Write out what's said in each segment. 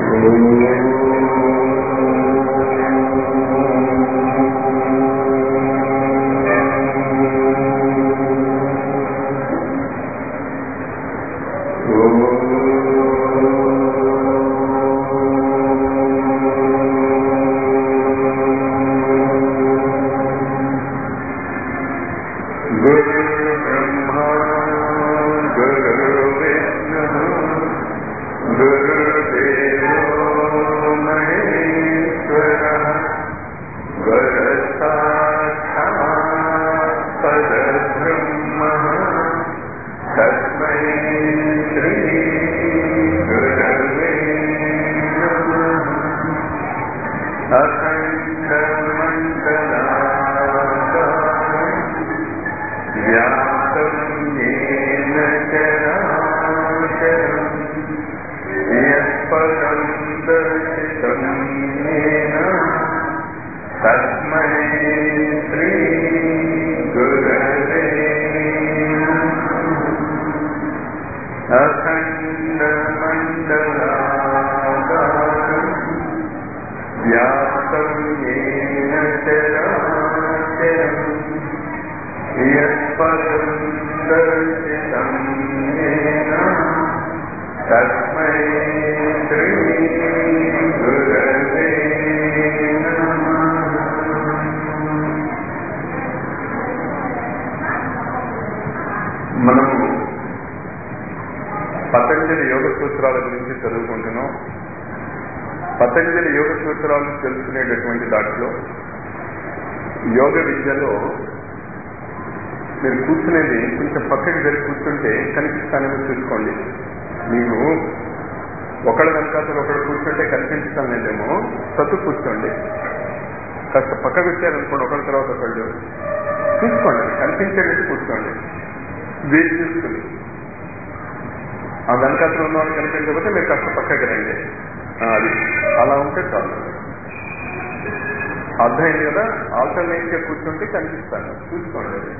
गुरुर्ब्रह्मा गुरुर्विष्णुः गुरुदेवो महेश्वरः गुरसाक्षात् परब्रह्मः तस्मै श्रीगुरवे नमः अखण्डमण्डलाकारम् व्याप्तं येन चराचरम् यत्पदं दर्शितं येन तस्मै श्रीगुरवे नमः। अखण्डमण्डलाकारम् व्याप्तं येन चराचरम् यत्पदं दर्शितं येन तस्मै श्रीगुरवे नमः మనము పతంజలి యోగ సూత్రాల గురించి చదువుకుంటున్నాం పతంజలి యోగ సూత్రాలు తెలుసుకునేటటువంటి దాంట్లో యోగ విద్యలో మీరు కూర్చునేది కొంచెం పక్కకి జరిగి కూర్చుంటే కనిపిస్తానని చూసుకోండి మీకు ఒకళ్ళ వెనకాతలు ఒకళ్ళు కూర్చుంటే కనిపించడం లేదేమో సత్తు కూర్చోండి కాస్త పక్కకు వచ్చారనుకోండి ఒకళ్ళ తర్వాత ఒకళ్ళు చూసుకోండి కనిపించేటట్టు కూర్చోండి వీలు చూసుకుని ఆ వెనకాతలు ఉన్న వాళ్ళు కనిపించకపోతే మీరు కాస్త పక్కకి రండి ఆ, అది అలా ఉంటే చాలు అర్థమైంది కదా ఆల్టర్నేట్ గా కూర్చుంటే కనిపిస్తాను చూసుకోండి అది.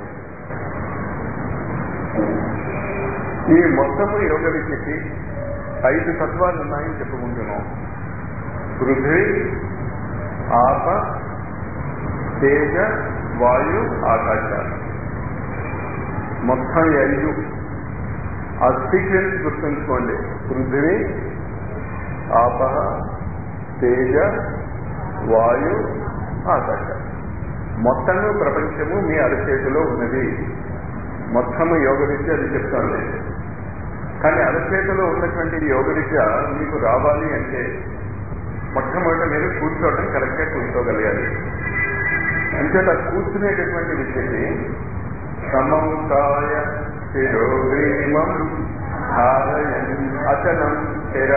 ఈ మొత్తము యోగ విద్యకి ఐదు తత్వాలు ఉన్నాయని చెప్పుకుంటున్నాం పృథ్వీ ఆప తేజ వాయు ఆకాశాలు మొత్తం ఈ ఐదు ఆ సీక్వెన్స్ గుర్తుంచుకోండి పృథ్వీ ఆప తేజ వాయు ఆకాశం మొత్తము ప్రపంచము మీ అరచేతిలో ఉన్నది మొత్తము యోగ విద్య అది చెప్తాను కానీ అరచేతిలో ఉన్నటువంటి ఈ యోగ విద్య మీకు రావాలి అంటే మొట్టమొదట మీరు కూర్చోవడం కరెక్ట్గా కూర్చోగలగాలి అంచేత కూర్చునేటటువంటి విద్యకి సమంకాయ శిరోగ్రీమం ధారయన్ అచలం స్థిర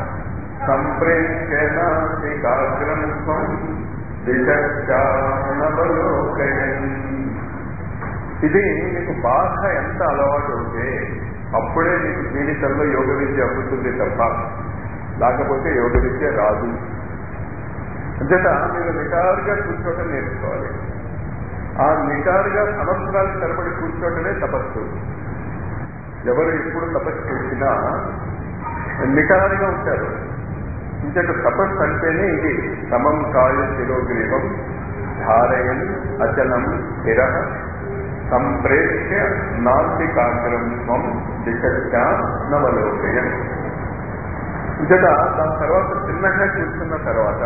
సంప్రేక్షణాగ్రం స్వం దిశానవలోకయన్ ఇది మీకు బాగా ఎంత అలవాటు ఉంటే అప్పుడే మీకు జీవితంలో యోగ విద్య అబ్బుతుంది తప్ప లేకపోతే యోగ విద్య రాదు అంచేత మీరు నిటారుగా కూర్చోవటం నేర్చుకోవాలి ఆ నిటారుగా సంవత్సరాలు తరబడి కూర్చోవటమే తపస్సు ఎవరు ఎప్పుడు తపస్సు చేసినా నిటారుగా ఉంటారు ఇంతకు తపస్సు అంటేనే ఇది సమం కాయ శిరోగ్రీవం ధారయన్ అచలం స్థిర సంప్రేక్ష్య నాస్తికాగ్రం స్వం దిశ నవలోకయం ఇంతట దాని తర్వాత చిన్నగా కూర్చున్న తర్వాత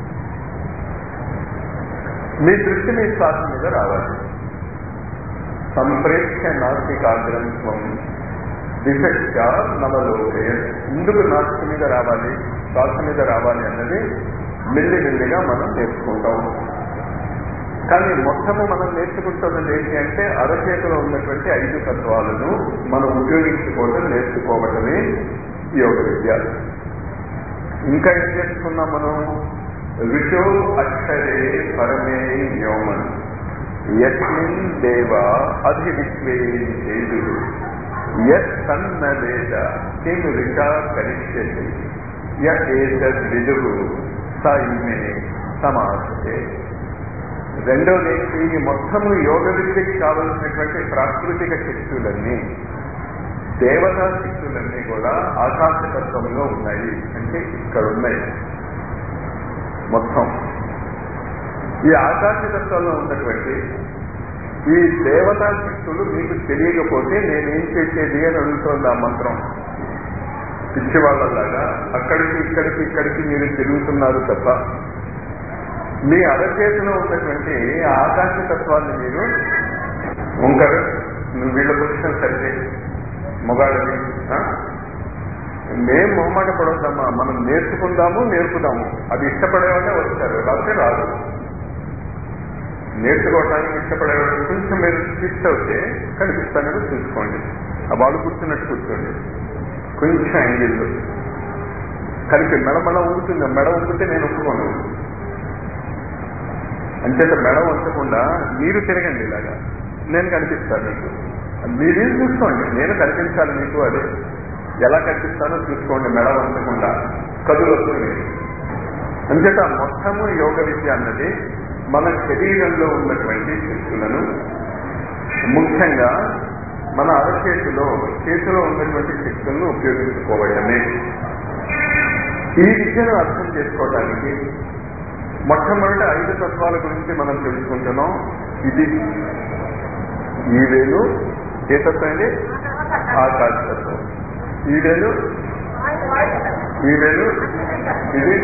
మీ దృష్టి మీ శ్వాస మీద రావాలి సంప్రేక్ష నాస్తికాగ్రం స్వం దిశ నవలోకయం ఎందుకు నాస్తి మీద రావాలి శ్వాస మీద రావాలి అన్నది మెల్లి మెల్లిగా మనం నేర్చుకుంటాం కానీ మొత్తము మనం నేర్చుకుంటున్నది ఏంటి అంటే అరచేతిలో ఉన్నటువంటి ఐదు తత్వాలను మనం ఉపయోగించుకోవడం నేర్చుకోవటమే యోగ విద్య ఇంకా ఏం నేర్చుకున్నాం మనం ఋషో అక్షరే పరమే వ్యోమన్ యస్మిన్ దేవ అధివిశ్వే చేదు యత్ సన్న వేద కిం ఋషా కరిష్యతి య ఏతద్ విదురు స ఇమే సమాసతే రెండోది ఈ మొత్తము యోగ విద్యకి కావలసినటువంటి ప్రాకృతిక శక్తులన్నీ దేవతా శక్తులన్నీ కూడా ఆకాశతత్వంలో ఉన్నాయి అంటే ఇక్కడ ఉన్నాయి మొత్తం ఈ ఆకాశతత్వంలో ఉన్నటువంటి ఈ దేవతా శక్తులు మీకు తెలియకపోతే నేనేం చేసేది అని అడుగుతోంది ఆ మంత్రం పిచ్చి వాళ్ళలాగా అక్కడికి ఇక్కడికి ఇక్కడికి మీరు తిరుగుతున్నారు తప్ప మీ అరచేతిలో ఉన్నటువంటి ఆ ఆకాశతత్వాన్ని మీరు ఉంకరు నువ్వు వీళ్ళ పొజిషన్ సరిచే మొగాళ్ళని ఆ? మేం మొహమాట పడొద్దమ్మా మనం నేర్చుకుందాము నేర్పుదాము అది ఇష్టపడేవాళ్ళే వస్తారు లేకపోతే రాదు నేర్చుకోవడానికి ఇష్టపడేవాళ్ళు కొంచెం మీరు ఫిక్స్ అవుతే కనిపిస్తానని చూసుకోండి ఆ వాళ్ళు కూర్చున్నట్టు కూర్చోండి కొంచెం యాంగిల్లో కలిపి మెడ మళ్ళా ఊగుతుంది మెడ ఊపితే నేను ఒప్పుకోను అంచేత మెడ ఉంచకుండా మీరు తిరగండి ఇలాగా నేను కనిపిస్తాను మీకు మీరేం చూసుకోండి నేను కనిపించాలి మీకు అదే ఎలా కనిపిస్తానో చూసుకోండి మెడ వంచకుండా కదులు వస్తుంది అంచేత మొత్తము యోగ విద్య అన్నది మన శరీరంలో ఉన్నటువంటి శక్తులను ముఖ్యంగా మన అరచేతిలో చేతిలో ఉన్నటువంటి శక్తులను ఉపయోగించుకోవడమే ఈ విద్యను అర్థం చేసుకోవడానికి మొట్టమొదటి ఐదు తత్వాల గురించి మనం తెలుసుకుంటున్నాం ఇది ఈ వేలు ఏ తత్వం ఇది ఆకాశ తత్వం ఈ వేలు ఈ వేలు ఇది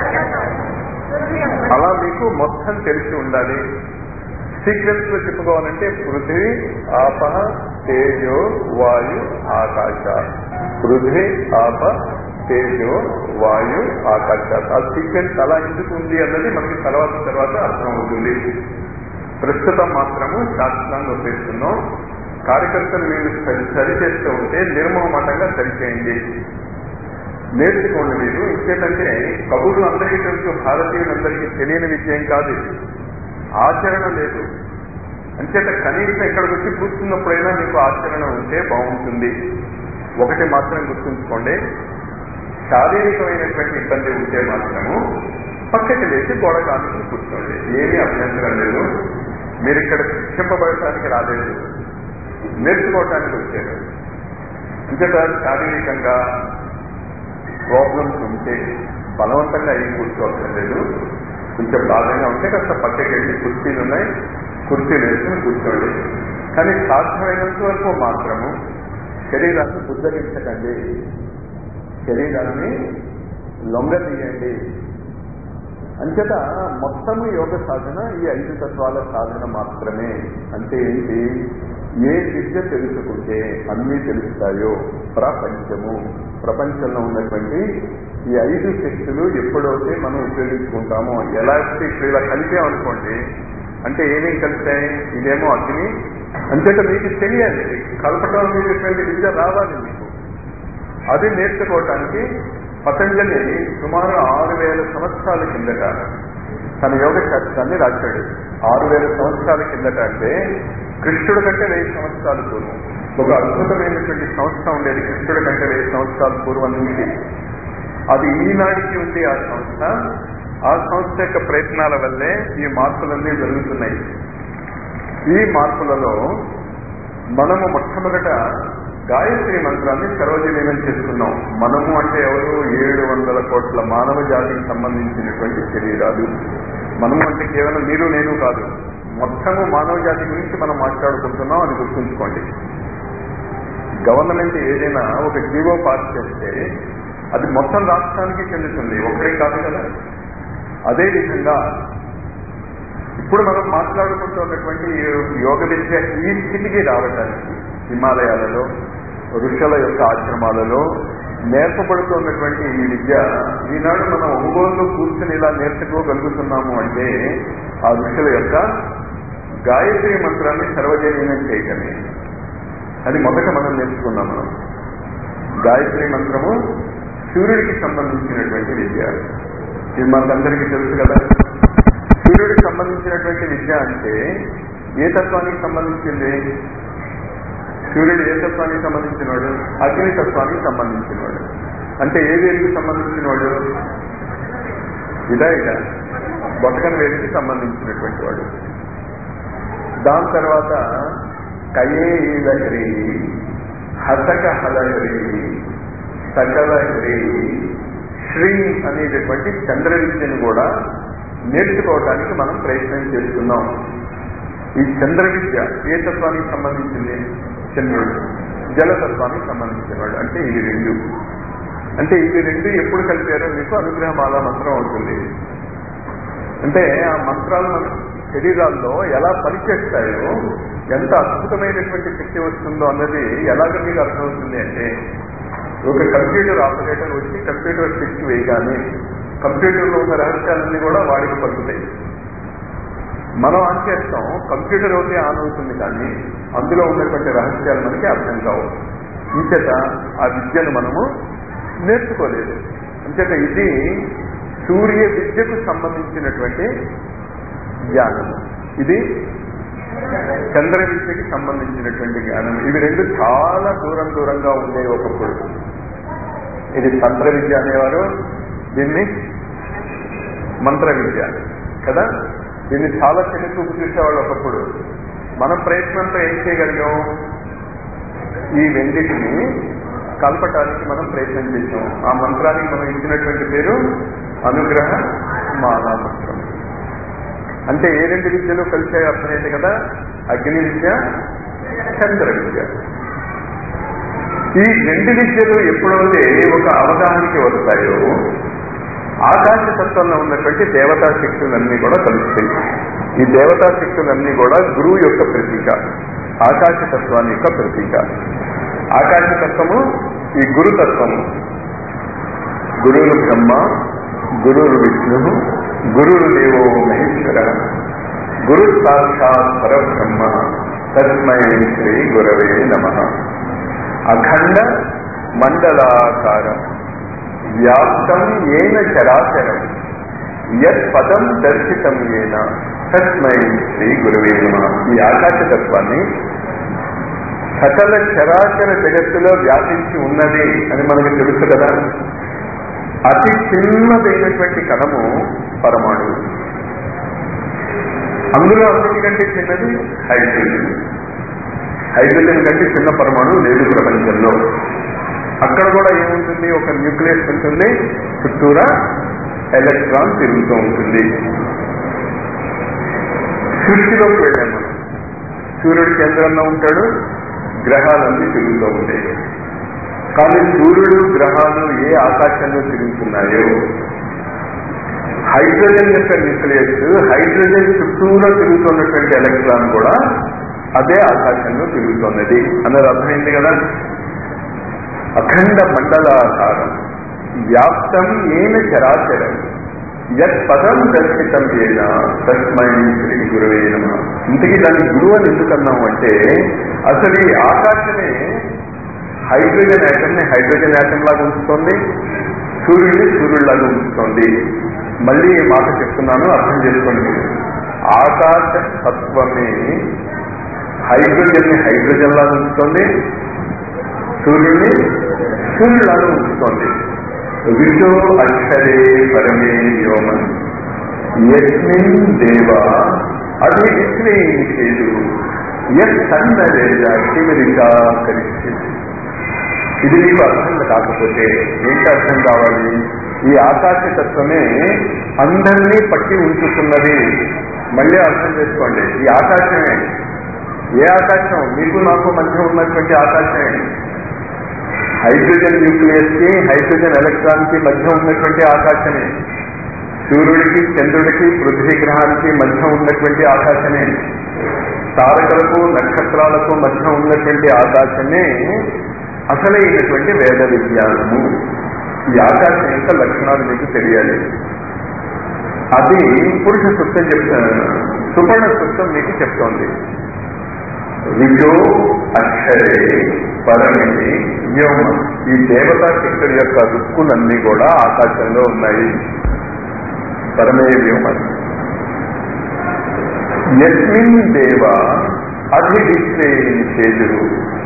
అలా మీకు మొత్తం తెలిసి ఉండాలి సీక్వెన్స్ లో చెప్పుకోవాలంటే పృథ్వీ ఆప తేజో వాయు ఆకాశ పృథ్వీ ఆప తేజో వాయు ఆకాశ ఆ సీక్వెన్స్ అలా ఎందుకు ఉంది అన్నది మనకి తర్వాత తర్వాత అర్థమవుతుంది ప్రస్తుతం మాత్రము శాస్త్రాన్ని ఉపయోగిస్తున్నాం కార్యకర్తలు మీరు సరి సరి చేస్తూ ఉంటే నిర్మోహమాటంగా సరిచేయండి నేర్చుకోండి మీరు ఇంకేంటంటే కబుర్లు అందరికీ తెలుసు భారతీయులందరికీ తెలియని విషయం కాదు ఇది. ఆచరణ లేదు అంచేత కనీసం ఇక్కడికి వచ్చి కూర్చున్నప్పుడైనా మీకు ఆచరణ ఉంటే బాగుంటుంది ఒకటి మాత్రం గుర్తుంచుకోండి శారీరకమైనటువంటి ఇబ్బంది ఉంటే మాత్రము పక్కకి లేచి గోడ కానుకుని కూర్చోండి ఏమీ అభ్యంతరం లేదు మీరు ఇక్కడ శిక్షింపబడటానికి రాలేదు నేర్చుకోవటానికి వచ్చారు అంచేత శారీరకంగా ప్రాబ్లమ్స్ ఉంటే బలవంతంగా ఏం కూర్చోవడం లేదు కొంచెం బాధంగా ఉంటే కాస్త పక్కకి వెళ్ళి కుర్చీలు ఉన్నాయి కుర్చీలు వేసుకుని కూర్చోండి కానీ సాధ్యమైనంత వరకు మాత్రము శరీరాన్ని బుద్ధగించకండి శరీరాన్ని లొంగదీయండి అంచేత మొత్తము యోగ సాధన ఈ ఐదు తత్వాల సాధన మాత్రమే అంటే ఏంటి ఏ విద్య తెలుసుకుంటే అన్నీ తెలుస్తాయో ప్రపంచము ప్రపంచంలో ఉన్నటువంటి ఈ ఐదు శక్తులు ఎప్పుడైతే మనం ఉపయోగించుకుంటామో ఎలా ఇప్పుడు ఇలా కలిపామనుకోండి అంటే ఏమేమి కలిసాయి ఇదేమో అగ్ని అంచేత మీకు తెలియాలి కలపటం అనేటువంటి విద్య రావాలి మీకు అది నేర్చుకోవటానికి పతంజలి సుమారు ఆరు వేల సంవత్సరాల కిందట తన యోగ శాస్త్రాన్ని రాశాడు ఆరు వేల సంవత్సరాల కిందట అంటే కృష్ణుడి కంటే వెయ్యి సంవత్సరాల పూర్వం ఒక అద్భుతమైనటువంటి సంస్థ ఉండేది కృష్ణుడి కంటే వెయ్యి సంవత్సరాల పూర్వం నుంచి అది ఈనాటికి ఉంది ఆ సంస్థ ఆ సంస్థ యొక్క ప్రయత్నాల వల్లే ఈ మార్పులన్నీ జరుగుతున్నాయి ఈ మార్పులలో మనము మొట్టమొదట గాయత్రి మంత్రాన్ని సర్వజనీనం చేసుకున్నాం మనము అంటే ఎవరు ఏడు వందల కోట్ల మానవ జాతికి సంబంధించినటువంటి శరీరాలు మనము అంటే కేవలం మీరు నేను కాదు మొత్తము మానవ జాతి గురించి మనం మాట్లాడుకుంటున్నాం అది గుర్తుంచుకోండి గవర్నమెంట్ ఏదైనా ఒక జీవో పాస్ చేస్తే అది మొత్తం రాష్ట్రానికి చెందుతుంది ఒకటే కాదు కదా అదేవిధంగా ఇప్పుడు మనం మాట్లాడుకుంటున్నటువంటి ఈ యోగ విద్య ఈ స్థితికి రావడానికి హిమాలయాలలో ఋషుల యొక్క ఆశ్రమాలలో నేర్పబడుతున్నటువంటి ఈ విద్య ఈనాడు మనం ఒంగోలులో కూర్చుని ఇలా నేర్చుకోగలుగుతున్నాము అంటే ఆ ఋషుల యొక్క గాయత్రి మంత్రాన్ని సర్వజనీయం చేయటమే అది మొదట మనం నేర్చుకున్నాం మనం గాయత్రి మంత్రము సూర్యుడికి సంబంధించినటువంటి విద్య ఇది మనకందరికీ తెలుసు కదా సూర్యుడికి సంబంధించినటువంటి విద్య అంటే ఏ తత్వానికి సంబంధించింది సూర్యుడు ఏ తత్వానికి సంబంధించినవాడు అగ్ని తత్వానికి సంబంధించినవాడు అంటే ఏ వేదికి సంబంధించినవాడు ఇదా ఇదా బొటకన వేదికి సంబంధించినటువంటి వాడు దాని తర్వాత కయేలహరి హసక హలహరి సకల హ్రీ శ్రీ అనేటటువంటి చంద్ర విద్యను కూడా నేర్చుకోవటానికి మనం ప్రయత్నం చేస్తున్నాం ఈ చంద్ర విద్య ఏ తత్వానికి సంబంధించింది చంద్రుడు జలతత్వానికి సంబంధించినవాడు అంటే ఇవి రెండు అంటే ఇవి రెండు ఎప్పుడు కలిపారో మీకు అనుగ్రహమాల మంత్రం అవుతుంది అంటే ఆ మంత్రాలు మన శరీరాల్లో ఎలా పనిచేస్తాయో ఎంత అద్భుతమైనటువంటి శక్తి వస్తుందో అన్నది ఎలాగ మీకు అర్థమవుతుంది అంటే ఒక కంప్యూటర్ ఆపరేటర్ వచ్చి కంప్యూటర్ స్విచ్ వేయగానే కంప్యూటర్లో ఉన్న రహస్యాలన్నీ కూడా వాడికి పలుకుతాయి మనం ఆన్ చేస్తాం కంప్యూటర్ ఒకటి ఆన్ అవుతుంది కానీ అందులో ఉన్నటువంటి రహస్యాలు మనకి అర్థం కావు ఇంచేత ఆ విద్యను మనము నేర్చుకోలేదు అంచేత ఇది సూర్య విద్యకు సంబంధించినటువంటి జ్ఞానం ఇది చంద్ర విద్యకి సంబంధించినటువంటి జ్ఞానం ఇవి రెండు చాలా దూరం దూరంగా ఉండేవి ఒకప్పుడు ఇది తంత్ర విద్య అనేవారు దీన్ని మంత్ర విద్య కదా దీన్ని చాలా చిన్న చూపు చూసేవాళ్ళు ఒకప్పుడు మన ప్రయత్నంతో ఏం చేయగలిగాం ఈ రెండింటిని కలపటానికి మనం ప్రయత్నం చేసాం ఆ మంత్రానికి మనం ఇచ్చినటువంటి పేరు అనుగ్రహ మాలా మంత్రం అంటే ఏ రెండు విద్యలు కలిసే అర్థమైంది కదా అగ్ని విద్య చంద్ర విద్య ఈ రెండు విద్యలు ఎప్పుడైతే ఒక అవగాహనకి వస్తాయో ఆకాశ తత్వంలో ఉన్నటువంటి దేవతా శక్తులన్నీ కూడా కలుస్తాయి ఈ దేవతా శక్తులన్నీ కూడా గురువు యొక్క ప్రతీక ఆకాశ తత్వాన్ని యొక్క ప్రతీక ఆకాశ తత్వము ఈ గురుతత్వము గురువులు బ్రహ్మ గురువులు విష్ణు గురువులు దేవో మహేశ్వర గురు సాక్షాత్ పరబ్రహ్మ తస్మై శ్రీ గురవే నమ అఖండ మండలాకారం వ్యాప్తం ఏన చరాచరం యత్ పదం దర్శితం ఏన తస్మై శ్రీ గురువే నమ ఈ ఆకాశ తత్వాన్ని సకల చరాచర జగత్తులో వ్యాపించి ఉన్నది అని మనకు తెలుసు కదా అతి చిన్నదైనటువంటి కణము పరమాణువు అందులో అన్నిటికంటే చిన్నది హైడ్రోజన్ హైడ్రోజన్ కంటే చిన్న పరమాణువు లేదు ప్రపంచంలో అక్కడ కూడా ఏముంటుంది ఒక న్యూక్లియస్ ఉంటుంది చుట్టూరా ఎలక్ట్రాన్ తిరుగుతూ ఉంటుంది సృష్టిలోకి వెళ్ళాం మనం సూర్యుడు కేంద్రంలో ఉంటాడు గ్రహాలన్నీ తిరుగుతూ ఉంటాయి కానీ సూర్యుడు గ్రహాలు ఏ ఆకాశంలో తిరుగుతున్నాయో హైడ్రోజన్ యొక్క న్యూక్లియస్ హైడ్రోజన్ చుట్టూలో తిరుగుతున్నటువంటి ఎలక్ట్రాన్ కూడా అదే ఆకాశంలో తిరుగుతున్నది అన్నది అర్థమైంది కదా అఖండ మండలాకారం వ్యాప్తం ఏన చరాచరం యత్ పదం దర్శితం ఏన తస్మై శ్రీ గురువే నమ ఇంతకీ దాని గురువు అని ఎందుకన్నాం అంటే అసలు ఈ ఆకాశమే హైడ్రోజన్ యాటమ్ని హైడ్రోజన్ యాటమ్ లాగా ఉంచుతోంది సూర్యుడిని సూర్యుడిలాగా ఉంచుతోంది మళ్ళీ ఈ మాట చెప్తున్నాను అర్థం చేసుకోండి ఆకాశ తత్వమే హైడ్రోజన్ ని హైడ్రోజన్ లాగా ఉంచుతోంది సూర్యుడిని సూర్యుడిలాగా ఉంచుతోంది విషో అక్షరే పరమే వ్యోమన్ యస్మిన్ దేవ అది విశ్వేషేదు ఎస్ సన్నరేజ కిమిరికా కరిష్యతి ఇది మీకు అర్థం కాకపోతే ఏంటి అర్థం కావాలి ఈ ఆకాశ తత్వమే అందరినీ పట్టి ఉంచుతున్నది మళ్ళీ అర్థం చేసుకోండి ఈ ఆకాశమే ఏ ఆకాశం మీకు నాకు మధ్య ఉన్నటువంటి ఆకాశమే హైడ్రోజన్ న్యూక్లియస్ కి హైడ్రోజన్ ఎలక్ట్రాన్ కి మధ్య ఉన్నటువంటి ఆకాశమే సూర్యుడికి చంద్రుడికి పృథ్వీ గ్రహానికి మధ్య ఉన్నటువంటి ఆకాశమే తారకలకు నక్షత్రాలకు మధ్య ఉన్నటువంటి ఆకాశమే అసలైనటువంటి వేద విజ్ఞానము ఈ ఆకాశం యొక్క లక్షణాలు మీకు తెలియాలి అది పురుష సూక్తం చెప్తా సుపర్ణ సూక్తం మీకు చెప్తోంది విజో అక్షరే పరమే వ్యోమ ఈ దేవతా శక్తుల యొక్క రుక్కులన్నీ కూడా ఆకాశంలో ఉన్నాయి పరమే వ్యోమ యస్మిన్ దేవ అధివిశ్వే చేదురు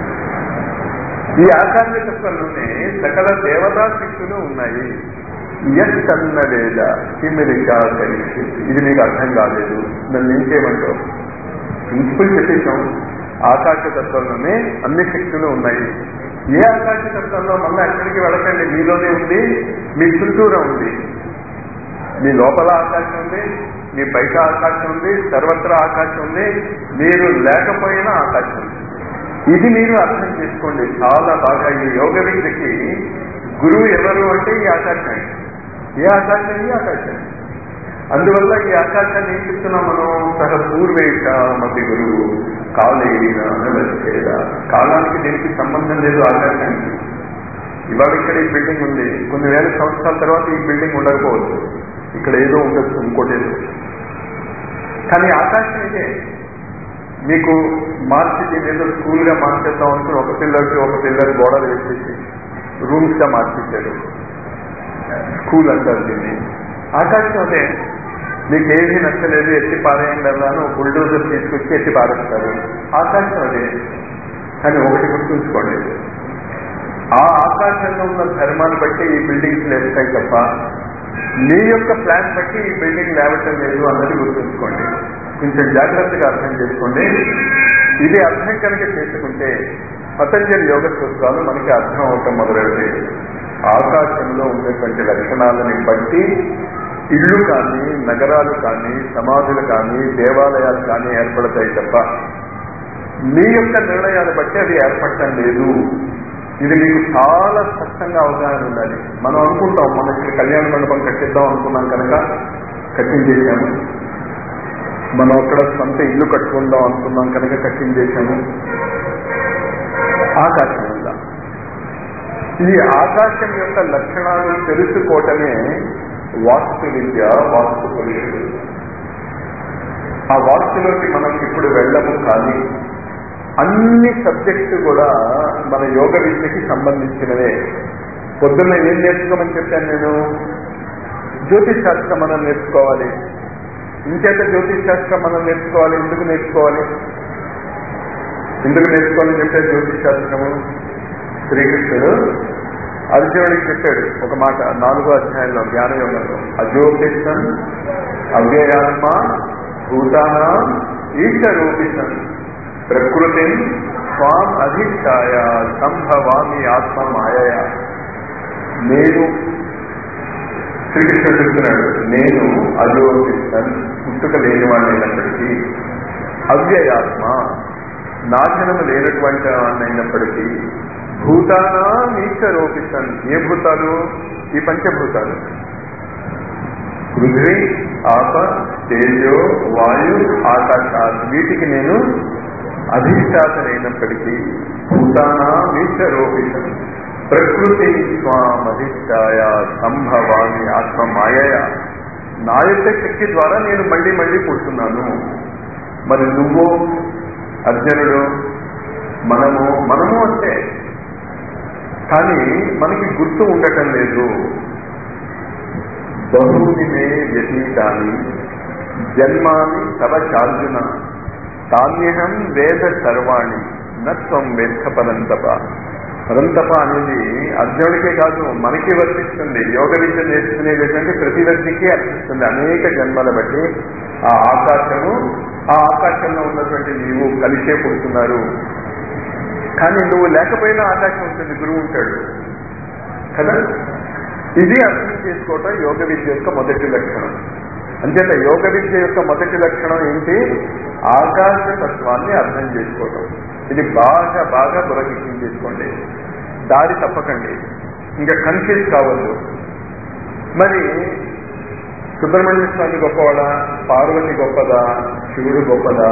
ఈ ఆకాశ తత్వంలోనే సకల దేవతా శక్తులు ఉన్నాయి ఎస్ కన్నవేద కిమిరికా కలిసి ఇది మీకు అర్థం కాలేదు నన్ను ఏం చేయమంటావు ప్రిన్సిపల్ చెప్పేశాం ఆకాశ తత్వంలోనే అన్ని శక్తులు ఉన్నాయి ఏ ఆకాశ తత్వంలో మళ్ళీ ఎక్కడికి వెళ్ళకండి మీలోనే ఉంది మీ చుట్టూరా ఉంది మీ లోపల ఆకాశం ఉంది మీ బయట ఆకాశం ఉంది సర్వత్రా ఆకాశం ఉంది మీరు లేకపోయినా ఆకాశం ఉంది ఇది మీరు అర్థం చేసుకోండి చాలా బాగా ఈ యోగ విద్యకి గురువు ఎవరు అంటే ఈ ఆకాశం ఏ ఆకాశం ఈ ఆకాశం అందువల్ల ఈ ఆకాశాన్ని ఏం చెప్తున్నాం మనం సహ పూర్వేష మతి గురువు కాలేన నిలచేద కాలానికి దీనికి సంబంధం లేదు ఆకాశానికి ఇవాళ ఇక్కడ ఈ బిల్డింగ్ ఉంది కొన్ని వేల సంవత్సరాల తర్వాత ఈ బిల్డింగ్ ఉండకపోవచ్చు ఇక్కడ ఏదో ఉండొచ్చు ఇంకోటి ఏదో కానీ ఆకాశం ఇదే మీకు మార్చి దీన్ని ఏదో స్కూల్ గా మార్చేద్దాం అనుకుని ఒక పిల్లర్కి ఒక పిల్లర్ గోడలు వేసేసి రూమ్స్ గా మార్చేశారు స్కూల్ అంటారు దీన్ని ఆకాశం అదే మీకు ఏది నచ్చలేదు ఎత్తి పారేయండి అన్నాను బుల్డోజర్ తీసుకొచ్చి ఎత్తి పారేస్తారు ఆకాశం అదే కానీ ఒకటి గుర్తుంచుకోండి ఆ ఆకాశంలో ఉన్న ధర్మాన్ని బట్టి ఈ బిల్డింగ్స్ లేస్తాయి తప్ప మీ యొక్క ప్లాన్ బట్టి ఈ బిల్డింగ్ లేవటం లేదు అన్నది గుర్తుంచుకోండి కొంచెం జాగ్రత్తగా అర్థం చేసుకోండి ఇది అర్థం కనుక చేసుకుంటే పతంజలి యోగ సూత్రాలు మనకి అర్థం అవటం మొదలవుతాయి ఆకాశంలో ఉండేటువంటి లక్షణాలని బట్టి ఇళ్ళు కానీ నగరాలు కానీ సమాధులు కానీ దేవాలయాలు కానీ ఏర్పడతాయి తప్ప మీ యొక్క నిర్ణయాలు బట్టి అది ఏర్పడటం లేదు ఇది మీకు చాలా స్పష్టంగా అవగాహన ఉండాలి మనం అనుకుంటాం మన ఇక్కడ కళ్యాణ మండపం కట్టిద్దాం అనుకున్నాం కనుక కట్టించేసాము మనం అక్కడ సొంత ఇల్లు కట్టుకుందాం అనుకున్నాం కనుక కట్టించేసాము ఆకాశం ఉందా ఈ ఆకాశం యొక్క లక్షణాలు తెలుసుకోవటమే వాస్తు విద్య వాస్తు పురుషుడు ఆ వాస్తులోకి మనం ఇప్పుడు వెళ్ళము కానీ అన్ని సబ్జెక్టు కూడా మన యోగ విద్యకి సంబంధించినవే పొద్దున్న ఏం నేర్చుకోమని చెప్పాను నేను జ్యోతిష్ శాస్త్రం మనం నేర్చుకోవాలి ఇంకేత జ్యోతిష్ శాస్త్రం మనం నేర్చుకోవాలి ఎందుకు నేర్చుకోవాలి ఎందుకు నేర్చుకోవాలని చెప్పారు జ్యోతిష్ శాస్త్రము శ్రీకృష్ణుడు అర్జునుడికి చెప్పాడు ఒక మాట నాలుగో అధ్యాయంలో జ్ఞానయోగంలో అజోపిషన్ అవ్యయాత్మ భూతాన ఈశ్వరూపిషన్ ప్రకృతి స్వాం అధిష్టాయ సంభవామి ఆత్మ మాయయ నేను శ్రీకృష్ణుడు చెప్తున్నాడు నేను అజోపిషన్ పుట్టుక లేని వాడినప్పటికీ అవ్యయాత్మ నాశనము లేనటువంటి వాడినైనప్పటికీ భూతానా ఈశ్వరోపిషన్ ఏ భూతాలు ఈ పంచభూతాలు పృథ్వీ ఆప తేజో వాయు ఆకాశ వీటికి నేను అధిష్టాతనైనప్పటికీ భూతానా ఈశ్వరోపిషన్ ప్రకృతి స్వామధిష్టాయ సంభవామి ఆత్మ మాయయ నా యొక్క శక్తి ద్వారా నేను మళ్ళీ మళ్ళీ పుడుతున్నాను మరి నువ్వు అర్జునుడు మనము మనము అంటే కానీ మనకి గుర్తు ఉండటం లేదు బహుని మే వ్యతీతాన్ని జన్మాని తవ చార్జున తాన్యహం వేద సర్వాణి నత్వం వేత్త పరంతప పరంతప అనేది అర్జునుడికే కాదు మనకి వర్తిస్తుంది యోగ విద్య నేర్చుకునేటటువంటి ప్రతి వ్యక్తికి అర్థిస్తుంది అనేక జన్మల బట్టి ఆ ఆకాశము ఆ ఆకాశంలో ఉన్నటువంటి నీవు కలిసే పుడుతున్నారు కానీ నువ్వు లేకపోయినా ఆకాశం ఉంటుంది గురువు ఉంటాడు కదా ఇది అర్థం చేసుకోవటం యోగ విద్య యొక్క మొదటి లక్షణం అంచేత యోగ విద్య యొక్క మొదటి లక్షణం ఏంటి ఆకాశ తత్వాన్ని అర్థం చేసుకోవటం ఇది బాగా బాగా బురకిష్టం చేసుకోండి దారి తప్పకండి ఇంకా కన్ఫ్యూజ్ కావద్దు మరి సుబ్రహ్మణ్య స్వామి గొప్పవాడా పార్వతి గొప్పదా శివుడు గొప్పదా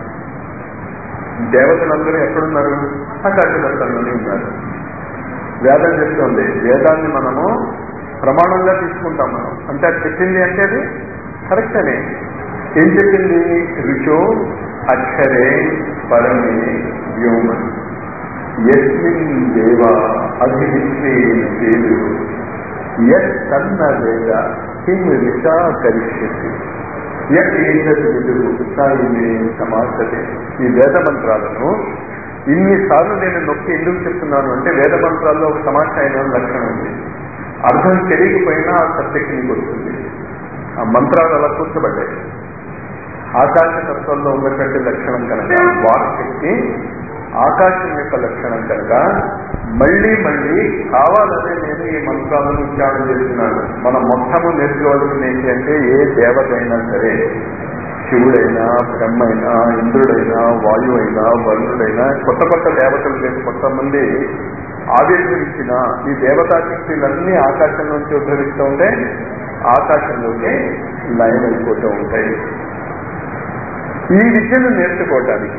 దేవతలందరూ ఎక్కడున్నారు ఆకాశదత్తంలోనే ఉన్నారు వేదం చెప్తుంది వేదాన్ని మనము ప్రమాణంగా తీసుకుంటాం మనం అంటే అది చెప్పింది అంటే అది కరెక్ట్ అని ఏం చెప్పింది రుచో అక్షరే పరమే వ్యోమ ఎస్మిన్ దేవ అభివిశ్వే దేవు ఎస్ తన్న వేద కిం రిషా కరిష్యతి ఏదది విదురు సాయిమే సమాసతే ఈ వేద మంత్రాలను ఇన్నిసార్లు నేను నొక్కి ఎందుకు చెప్తున్నాను అంటే వేద మంత్రాల్లో ఒక సమాచారం లక్షణం ఉంది అర్థం తెలియకపోయినా ఆ సబ్జెక్ట్ నీకు వస్తుంది ఆ మంత్రాలు అలా కూర్చోబడ్డాయి ఆకాశ తత్వంలో ఉన్నటువంటి లక్షణం కనుక వాక్శక్తి ఆకాశం యొక్క లక్షణం కనుక మళ్ళీ మళ్ళీ కావాలనే నేను ఈ మంత్రాలను ఉచ్చారణ చేస్తున్నాను మనం మొత్తము నేర్చుకోవాల్సింది ఏంటి అంటే ఏ దేవత అయినా సరే శివుడైనా బ్రహ్మైనా ఇంద్రుడైనా వాయువు అయినా వరుణుడైనా కొత్త కొత్త దేవతలు చేసి కొంతమంది ఆవిర్భవించిన ఈ దేవతా శక్తులన్నీ ఆకాశం నుంచి ఉద్భవిస్తూ ఉంటే ఆకాశంలోకి లయం అయిపోతూ ఉంటాయి ఈ విద్యను నేర్చుకోవటానికి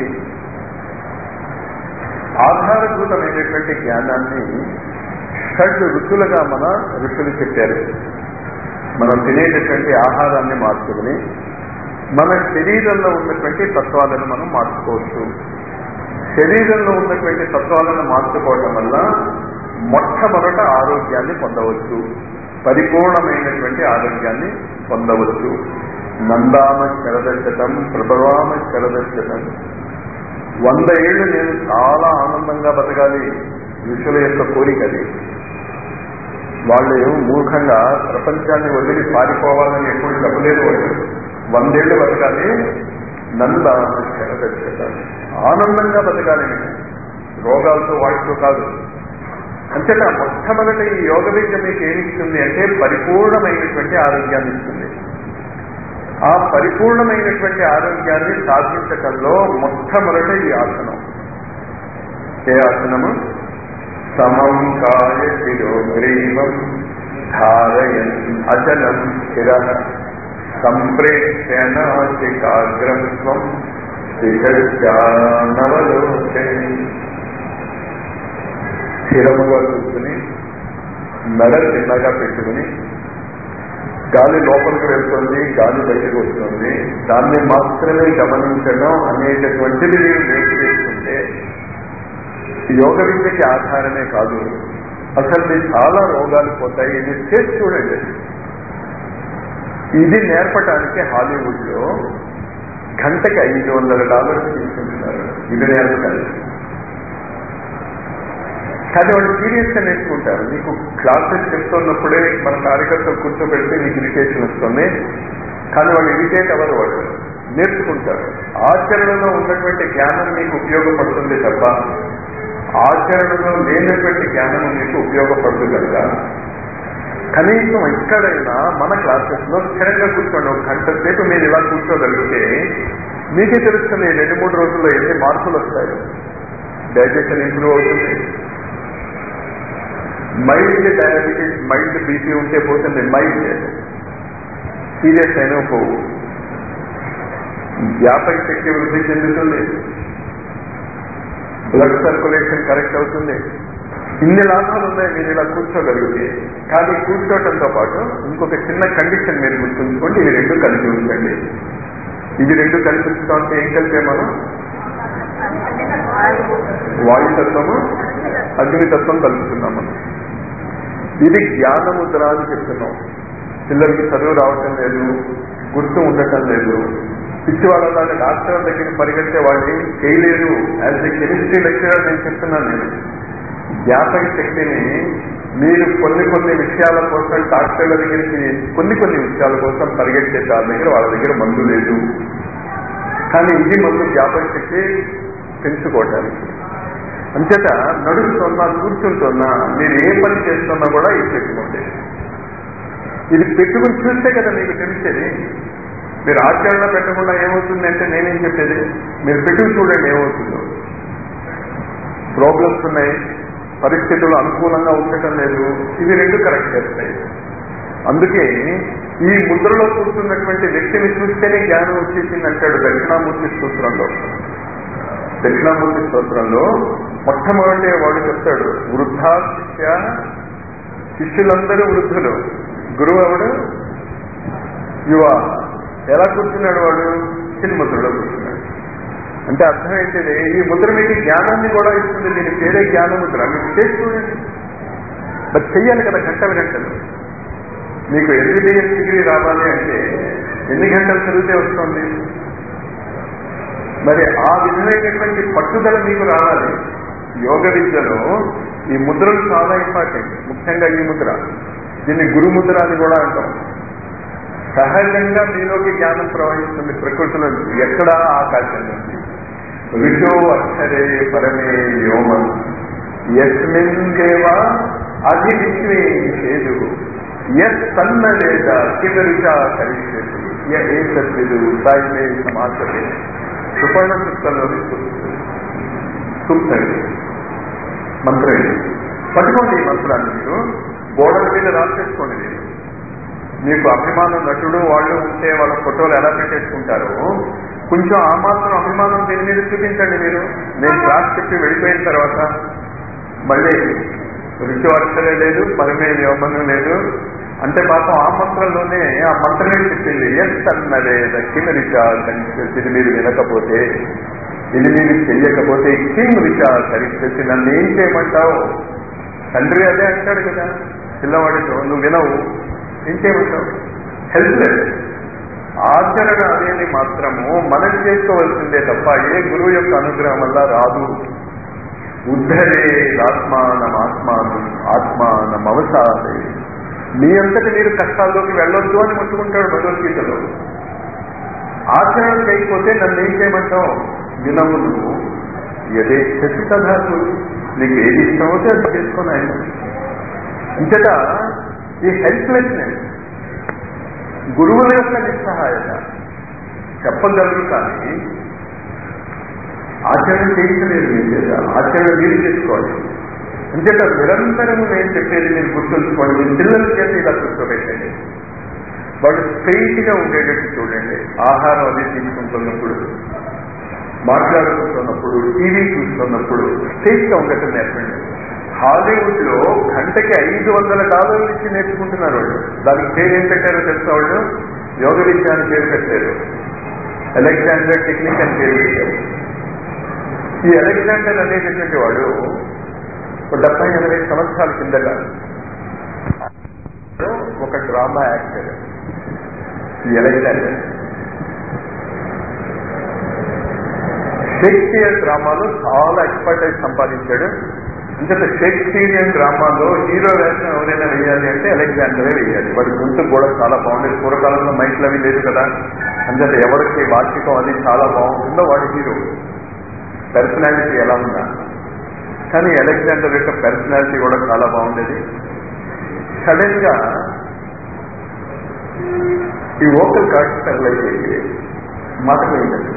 ఆధారభూతమైనటువంటి జ్ఞానాన్ని షడ్ రుచులుగా మన ఋషులు చెప్పారు మనం తినేటటువంటి ఆహారాన్ని మార్చుకుని మన శరీరంలో ఉన్నటువంటి తత్వాలను మనం మార్చుకోవచ్చు శరీరంలో ఉన్నటువంటి తత్వాలను మార్చుకోవటం వల్ల మొట్టమొదట ఆరోగ్యాన్ని పొందవచ్చు పరిపూర్ణమైనటువంటి ఆరోగ్యాన్ని పొందవచ్చు నందామ శరదశతం ప్రభవామ శరదశతం వంద ఏళ్ళు నేను చాలా ఆనందంగా బతకాలి ఋషుల యొక్క కోరిక అది వాళ్ళు మూర్ఖంగా ప్రపంచాన్ని వదిలి పారిపోవాలని ఎప్పుడు చెప్పలేదు వాళ్ళు వందేళ్లు బతకాలి నంద శరదశతం ఆనందంగా బతకాలి నేను రోగాలతో వాటితో కాదు అంతేనా మొట్టమొదటి ఈ యోగ విద్య మీకు ఏమిస్తుంది అంటే పరిపూర్ణమైనటువంటి ఆరోగ్యాన్ని ఇస్తుంది ఆ పరిపూర్ణమైనటువంటి ఆరోగ్యాన్ని సాధించటంలో మొట్టమొదట ఈ ఆసనం ఏ ఆసనము సమం కాయ శిరోగ్రీవం ధారయన్ అచలం స్థిర సంప్రేక్షణాశికాగ్రం స్వం దిశానవలోచే స్థిరముగా కూర్చుని మెడ చిన్నగా పెట్టుకుని గాలి లోపలికి వెళ్తుంది గాలి బయటకు వస్తుంది దాన్ని మాత్రమే గమనించడం అనేటటువంటిది మీరు నేర్చేసుకుంటే యోగ విద్యకి ఆధారమే కాదు అసలు మీ చాలా రోగాలు పోతాయి ఇది చేసి చూడండి ఇది నేర్పడానికి హాలీవుడ్ లో గంటకి ఐదు వందల డాలర్స్ తీసుకుంటున్నారు ఇది నేర్పడానికి కానీ వాళ్ళు సీరియస్ గా నేర్చుకుంటారు మీకు క్లాసెస్ చెప్తున్నప్పుడే మన కార్యకర్తలు కూర్చోబెడితే మీకు ఇరిటేషన్ వస్తుంది కానీ వాళ్ళు ఇరిటేట్ అవ్వరు వాళ్ళు నేర్చుకుంటారు ఆచరణలో ఉన్నటువంటి జ్ఞానం మీకు ఉపయోగపడుతుంది తప్ప ఆచరణలో లేనటువంటి జ్ఞానం మీకు ఉపయోగపడదు కనుక కనీసం ఎక్కడైనా మన క్లాసెస్ లో స్థిరంగా కూర్చోండి ఒక గంట సేపు మీరు ఇలా కూర్చోగలిగితే మీకే తెలుస్తుంది ఈ రెండు మూడు రోజుల్లో ఎన్ని మార్పులు వస్తాయి డైజెషన్ ఇంప్రూవ్ అవుతుంది మైల్డ్ డయాబెటీస్ మైల్డ్ బీపీ ఉంటే పోతుంది మైల్డ్ సీరియస్ అయినా పోవు జ్ఞాపక శక్తి వృద్ధి చెందుతుంది బ్లడ్ సర్క్యులేషన్ కరెక్ట్ అవుతుంది ఇన్ని లాభాలు ఉన్నాయి మీరు ఇలా కూర్చోగలిగితే కానీ కూర్చోవటంతో పాటు ఇంకొక చిన్న కండిషన్ మీరు గుర్తుంచుకోండి ఇవి రెండు కలిపి ఉంచండి ఇవి రెండు కల్పిస్తా ఉంటే ఏం కలిపే మనం వాయుతత్వము అగ్నితత్వం కలుపుతున్నాం మనం ఇది జ్ఞానముద్ర అని చెప్తున్నాం పిల్లలకి చదువు రావటం లేదు గుర్తు ఉండటం లేదు పిచ్చి వాళ్ళ డాక్టర్ దగ్గరికి పరిగెడితే వాళ్ళు ఏం చేయలేరు యాజ్ ఎ కెమిస్ట్రీ లెక్చరర్ నేను చెప్తున్నాను నేను జ్ఞాపక శక్తిని మీరు కొన్ని కొన్ని విషయాల కోసం డాక్టర్ల దగ్గరికి కొన్ని కొన్ని విషయాల కోసం పరిగెట్టే వాళ్ళ దగ్గర వాళ్ళ దగ్గర మందు లేదు కానీ ఇది మందు జ్ఞాపక శక్తి పెంచుకోవటానికి అంచేత నడుస్తున్నా కూర్చుంటున్నా మీరు ఏ పని చేస్తున్నా కూడా ఇది పెట్టుకోండి ఇది పెట్టుకుని చూస్తే కదా మీకు తెలిసేది మీరు ఆచరణ పెట్టకుండా ఏమవుతుంది అంటే నేనేం చెప్పేది మీరు పెట్టుకుని చూడండి ఏమవుతుందో ప్రాబ్లమ్స్ ఉన్నాయి పరిస్థితులు అనుకూలంగా ఉండటం లేదు ఇవి రెండు కరెక్ట్ చేస్తాయి అందుకే ఈ ముద్రలో కూర్చున్నటువంటి వ్యక్తిని చూస్తేనే జ్ఞానం వచ్చేసింది అంటాడు దక్షిణామూర్తి స్తోత్రంలో దక్షిణామూర్తి స్తోత్రంలో మొట్టమొదటి వాడు చెప్తాడు వృద్ధా శిష్య శిష్యులందరూ వృద్ధులు గురువు ఎవడు యువ ఎలా కూర్చున్నాడు వాడు చిన్ముద్రలో కూర్చున్నాడు అంటే అర్థం ఏంటిది ఈ ముద్ర మీకు జ్ఞానాన్ని కూడా ఇస్తుంది దీని పేరే జ్ఞానముద్ర మీకు చేసి చూడండి మరి చెయ్యాలి కదా గంటలు గంటలు మీకు ఎంబీబీఎస్ డిగ్రీ రావాలి అంటే ఎన్ని గంటలు చదివితే వస్తుంది మరి ఆ విధమైనటువంటి పట్టుదల మీకు రావాలి యోగ విద్యలో ఈ ముద్రలు చాలా ఇంపార్టెంట్ ముఖ్యంగా ఈ ముద్ర దీన్ని గురుముద్ర అని కూడా అంటాం సహజంగా మీలోకి జ్ఞానం ప్రవహిస్తుంది ప్రకృతిలో ఎక్కడా ఆకాశం నుంచి ఋషో అక్షరే పరమే వ్యోమం యస్మిన్ దేవా అధివిశ్వేషేదు యత్ సన్న వేద కిదరుచా కరిష్యతి య ఏతద్విదు సాయిమే సమాసతే సుపర్ణ సూక్తంలోని సూక్తం మంత్రం ఇది పట్టుకోండి ఈ మంత్రాన్ని మీరు గోడల మీద రాసేసుకోండి మీరు మీకు అభిమానం నటుడు వాళ్ళు ఉంటే వాళ్ళ ఫోటోలు ఎలా పెట్టేసుకుంటారో కొంచెం ఆ మాత్రం అభిమానం దీని మీద చూపించండి మీరు నేను క్లాస్ చెప్పి వెళ్ళిపోయిన తర్వాత మళ్ళీ రుచి వర్షలే లేదు పరిమే వ్యోమనం లేదు అంటే పాపం ఆ మంత్రంలోనే ఆ మంత్రమే చెప్పింది ఎస్ అన్నదే కింద రిచార్జ్ ఇది మీరు వినకపోతే ఇది మీరు చెయ్యకపోతే కింగ్ రిచార్జ్ సరిచేసి నన్ను ఏం చేయమంటావు తండ్రి అదే అంటాడు కదా పిల్లవాడితో నువ్వు వినవు ఏం చేయమంటావు హెల్ప్లెస్ ఆచరణ అనేది మాత్రము మనం చేసుకోవాల్సిందే తప్ప ఏ గురువు యొక్క అనుగ్రహం వల్ల రాదు ఉద్ధరే ఆత్మానం ఆత్మానం ఆత్మానం అవసాదే మీ అంతటి మీరు కష్టాల్లోకి వెళ్ళొద్దు అని ముట్టుకుంటాడు భగవద్గీతలో ఆచరణ చేయకపోతే నన్ను ఏం చేయమంటావు వినవు నువ్వు ఎదే శక్తి కథాకు నీకు ఏది ఇష్టమవుతే అది చేసుకొని ఆయన ఇంతట ఈ హెల్ప్లెస్నెస్ గురువుల యొక్క నిస్సహాయత చెప్పగలరు కానీ ఆచరణ చేయించలేదు మీ చేత ఆచరణ మీరు చేసుకోవాలి అంచేత నిరంతరం నేను చెప్పేది మీరు గుర్తుంచుకోండి మీ పిల్లల చేత ఇలా కూర్చోబెట్టండి వాళ్ళు స్ట్రైట్ గా ఉండేటట్టు చూడండి ఆహారం అది తీసుకుంటున్నప్పుడు మాట్లాడుకుంటున్నప్పుడు టీవీ చూస్తున్నప్పుడు స్ట్రైట్ గా ఉండటం నేర్పండి హాలీవుడ్ లో గంటకి ఐదు వందల డాలర్లు ఇచ్చి నేర్చుకుంటున్నారు వాళ్ళు దానికి పేరు ఏం పెట్టారో తెలుసా వాళ్ళు యోగ విద్య అని పేరు పెట్టారు అలెగ్జాండర్ టెక్నిక్ అని పేరు పెట్టారు ఈ అలెగ్జాండర్ అనేటటువంటి వాడు ఒక డెబ్బై ఎనభై సంవత్సరాల కిందట ఒక డ్రామా యాక్టర్ ఈ అలెగ్జాండర్ షేక్స్పియర్ డ్రామాలో చాలా ఎక్స్పర్టైజ్ సంపాదించాడు ఇంత షేక్స్పియరియన్ డ్రామాలో హీరో వేషం ఎవరైనా వేయాలి అంటే అలెగ్జాండరే వేయాలి వాడి గొంతు కూడా చాలా బాగుండేది పూర్వకాలంలో మైక్లు అవి లేదు కదా అంచేత ఎవరికి వార్షికం అది చాలా బాగుంటుందో వాడి హీరో పర్సనాలిటీ ఎలా ఉందా కానీ అలెగ్జాండర్ యొక్క పర్సనాలిటీ కూడా చాలా బాగుండేది సడన్ గా ఈ ఓకల్ కార్డ్స్ పెరలైజ్ అయ్యి మాట పోయిందండి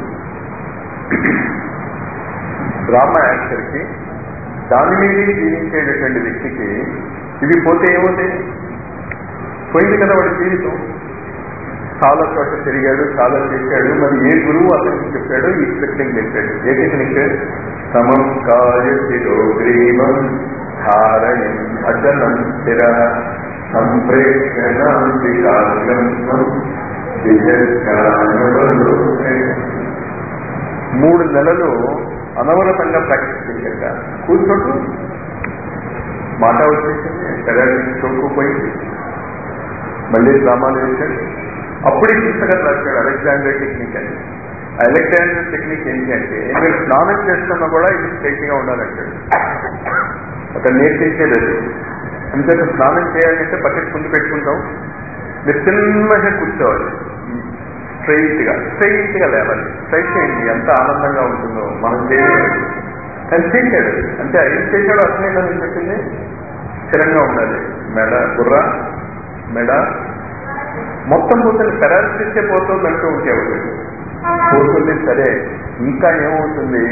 డ్రామా యాక్టర్కి దాని మీదే జీవించేటటువంటి వ్యక్తికి ఇవి పోతే ఏమవుతాయి పోయింది కదా వాడి జీవితం చాలా చోట తిరిగాడు చాలా చేశాడు మరి ఏ గురువు అతనికి చెప్పాడు ఈ టెక్నిక్ చెప్పాడు ఏ టెక్నిక్ సమం కాయ శిరోగ్రీవం ధారణం అచలం స్థిర సంప్రేక్షణాంతి కార్యం మూడు నెలలు అనవరతంగా ప్రాక్టీస్ చేశాక కూర్చోటు మాట వచ్చేసింది శరీరానికి చొక్కుపోయింది మళ్ళీ డ్రామాలు వేశాడు అప్పుడే పుస్తకం రాశాడు అలెగ్జాండర్ టెక్నిక్ అని అలెగ్జాండర్ టెక్నిక్ ఏంటి అంటే మీరు స్నానం చేస్తున్నా కూడా ఇది స్ట్రైట్ గా ఉండాలంటాడు అక్కడ నేర్పించేది అది అంతేత స్నానం చేయాలంటే బకెట్ ముందు పెట్టుకుంటాం మీరు చిన్నగా కూర్చోవాలి స్ట్రైట్ గా స్ట్రైట్ గా లేవాలి స్ట్రైట్ చేయండి ఎంత ఆనందంగా ఉంటుందో మనం చేయలేదు కానీ చేశాడు అంటే ఏం చేశాడో అర్థమైందని చెప్పింది స్థిరంగా ఉండాలి మెడ బుర్ర మెడ మొత్తం పోతుంది పెరాలసిస్తే పోతుంది అంటూ ఉంటేవాడు పోతుంది సరే ఇంకా ఏమవుతుంది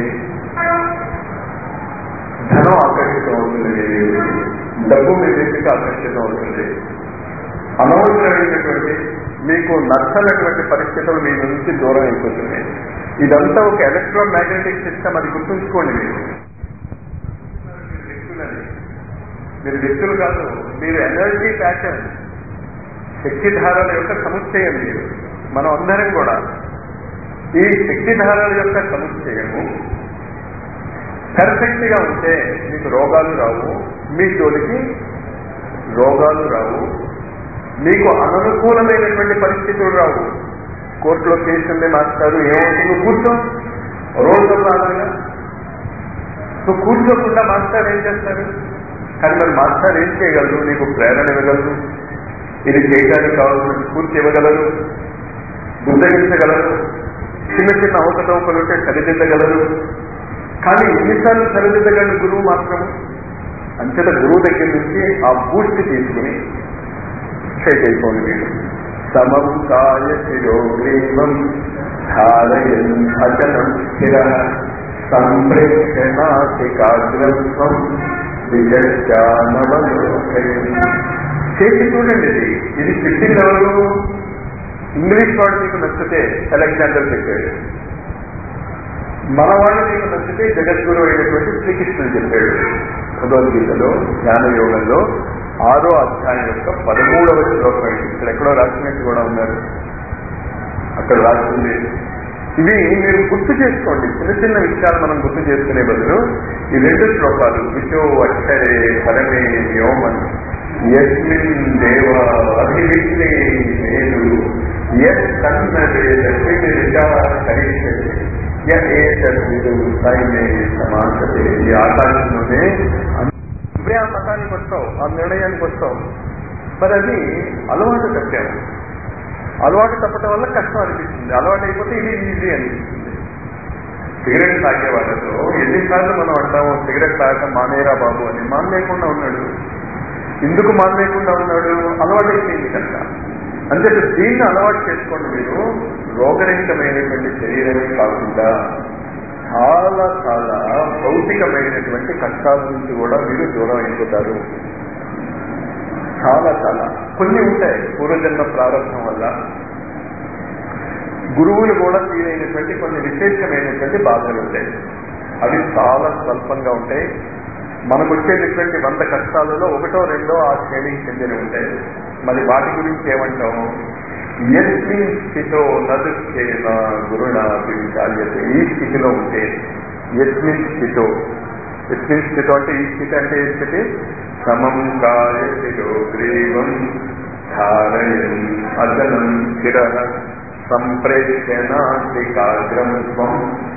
ధనం ఆకర్షితం అవుతుంది మీ మీదకి. డబ్బు మీ దగ్గరికి ఆకర్షితం అవుతుంది అనవసరమైనటువంటి మీకు నచ్చనటువంటి పరిస్థితులు మీ నుంచి దూరం అయిపోతున్నాయి ఇదంతా ఒక ఎలక్ట్రో మ్యాగ్నెటిక్ సిస్టమ్ అది గుర్తుంచుకోండి మీరు మీరు వ్యక్తులని మీరు వ్యక్తులు కాదు మీరు ఎనర్జీ ప్యాటర్న్ శక్తిధారల యొక్క సముచ్చయం మీరు మనం అందరం కూడా ఈ శక్తిధారల యొక్క సముచ్చయము పర్ఫెక్ట్ గా ఉంటే మీకు రోగాలు రావు మీ జోలికి రోగాలు రావు మీకు అననుకూలమైనటువంటి పరిస్థితులు రావు కోర్టులో కేసు ఉంది మాస్టారు ఏమవుతుంది కూర్చో రోజు రాగా నువ్వు కూర్చోకుండా మాస్టర్ ఏం చేస్తారు కానీ మరి మాస్టర్ ఏం చేయగలరు నీకు ప్రేరణ ఇవ్వగలరు ఇది చేయడానికి కావాల్సిన స్ఫూర్తి ఇవ్వగలరు బుద్ధగించగలరు చిన్న చిన్న అవకతవకలు ఉంటే సరిదిద్దగలరు కానీ ఎన్నిసార్లు సరిదిద్దగలరు గురువు మాత్రం అంతట గురువు దగ్గర నుంచి ఆ బూస్ట్ తీసుకుని స్ట్రైట్ అయిపోండి మీరు సమం కాయ శిరోగ్రీవం ధారయన్ అచనం స్థిర సంప్రేక్షణాసికాగ్రస్వం విజయానవలోకయం చేసి చూడండి ఇది ఇది చెప్పింది ఎవరు ఇంగ్లీష్ వాడు మీకు నచ్చితే అలెగ్జాండర్ చెప్పాడు మన వాళ్ళు మీకు నచ్చితే జగద్గురు అయినటువంటి శ్రీకృష్ణుడు చెప్పాడు భగవద్గీతలో జ్ఞాన యోగంలో ఆరో అధ్యాయం యొక్క పదమూడవ శ్లోకం ఇది. ఇక్కడ ఎక్కడో రాసినట్టు కూడా ఉన్నారు అక్కడ రాసింది ఇవి మీరు గుర్తు చేసుకోండి చిన్న చిన్న విషయాలు మనం గుర్తు చేసుకునే బదులు ఈ రెండు శ్లోకాలు విషో అక్షరే పరమే వ్యోమన్ యస్మిన్ దేవ అభివిష్ణే మేలు యత్ కన్న వేద కరిష్యతే య ఏతద్విదు సైన్యే సమాసతే ఈ ఆకాశంలోనే ఇప్పుడే ఆ మతానికి వస్తావు ఆ నిర్ణయానికి వస్తావు మరి అది అలవాటు తప్పాము అలవాటు తప్పటం వల్ల కష్టం అనిపిస్తుంది అలవాటు అయిపోతే ఇది ఈజీ అనిపిస్తుంది సిగరెట్ తాగే వాళ్ళతో ఎన్నిసార్లు మనం అంటాము సిగరెట్ తాగటం మానేరా బాబు అని మానేయకుండా ఉన్నాడు ఎందుకు మానేయకుండా ఉన్నాడు అలవాటు అయిపోయింది కనుక అంతే దీన్ని అలవాటు చేసుకోండి మీరు రోగరహితమైనటువంటి శరీరమే కాకుండా చాలా చాలా భౌతికమైనటువంటి కష్టాల నుంచి కూడా మీరు దూరం అయిపోతారు చాలా చాలా కొన్ని ఉంటాయి పూర్వజన్మ ప్రారంభం వల్ల గురువులు కూడా తీరైనటువంటి కొన్ని విశేషమైనటువంటి బాధలు ఉంటాయి అవి చాలా స్వల్పంగా ఉంటాయి మనకు వచ్చేటటువంటి వంద కష్టాలలో ఒకటో రెండో ఆ శ్రేణికి చెందిన ఉంటాయి మరి వాటి గురించి ఏమంటాము ఎస్మిన్ స్థితో నదుశ్చేన గురుణ విచాల్యతే ఈ స్థితిలో ఉంటే ఎస్మిన్ స్థితో ఎస్మిన్ స్థితో అంటే ఈ స్థితి అంటే ఏ స్థితి సమం కాయ శిరో గ్రీవం ధారయన్ అదనం స్థిర సంప్రేక్షణాగ్రం స్వం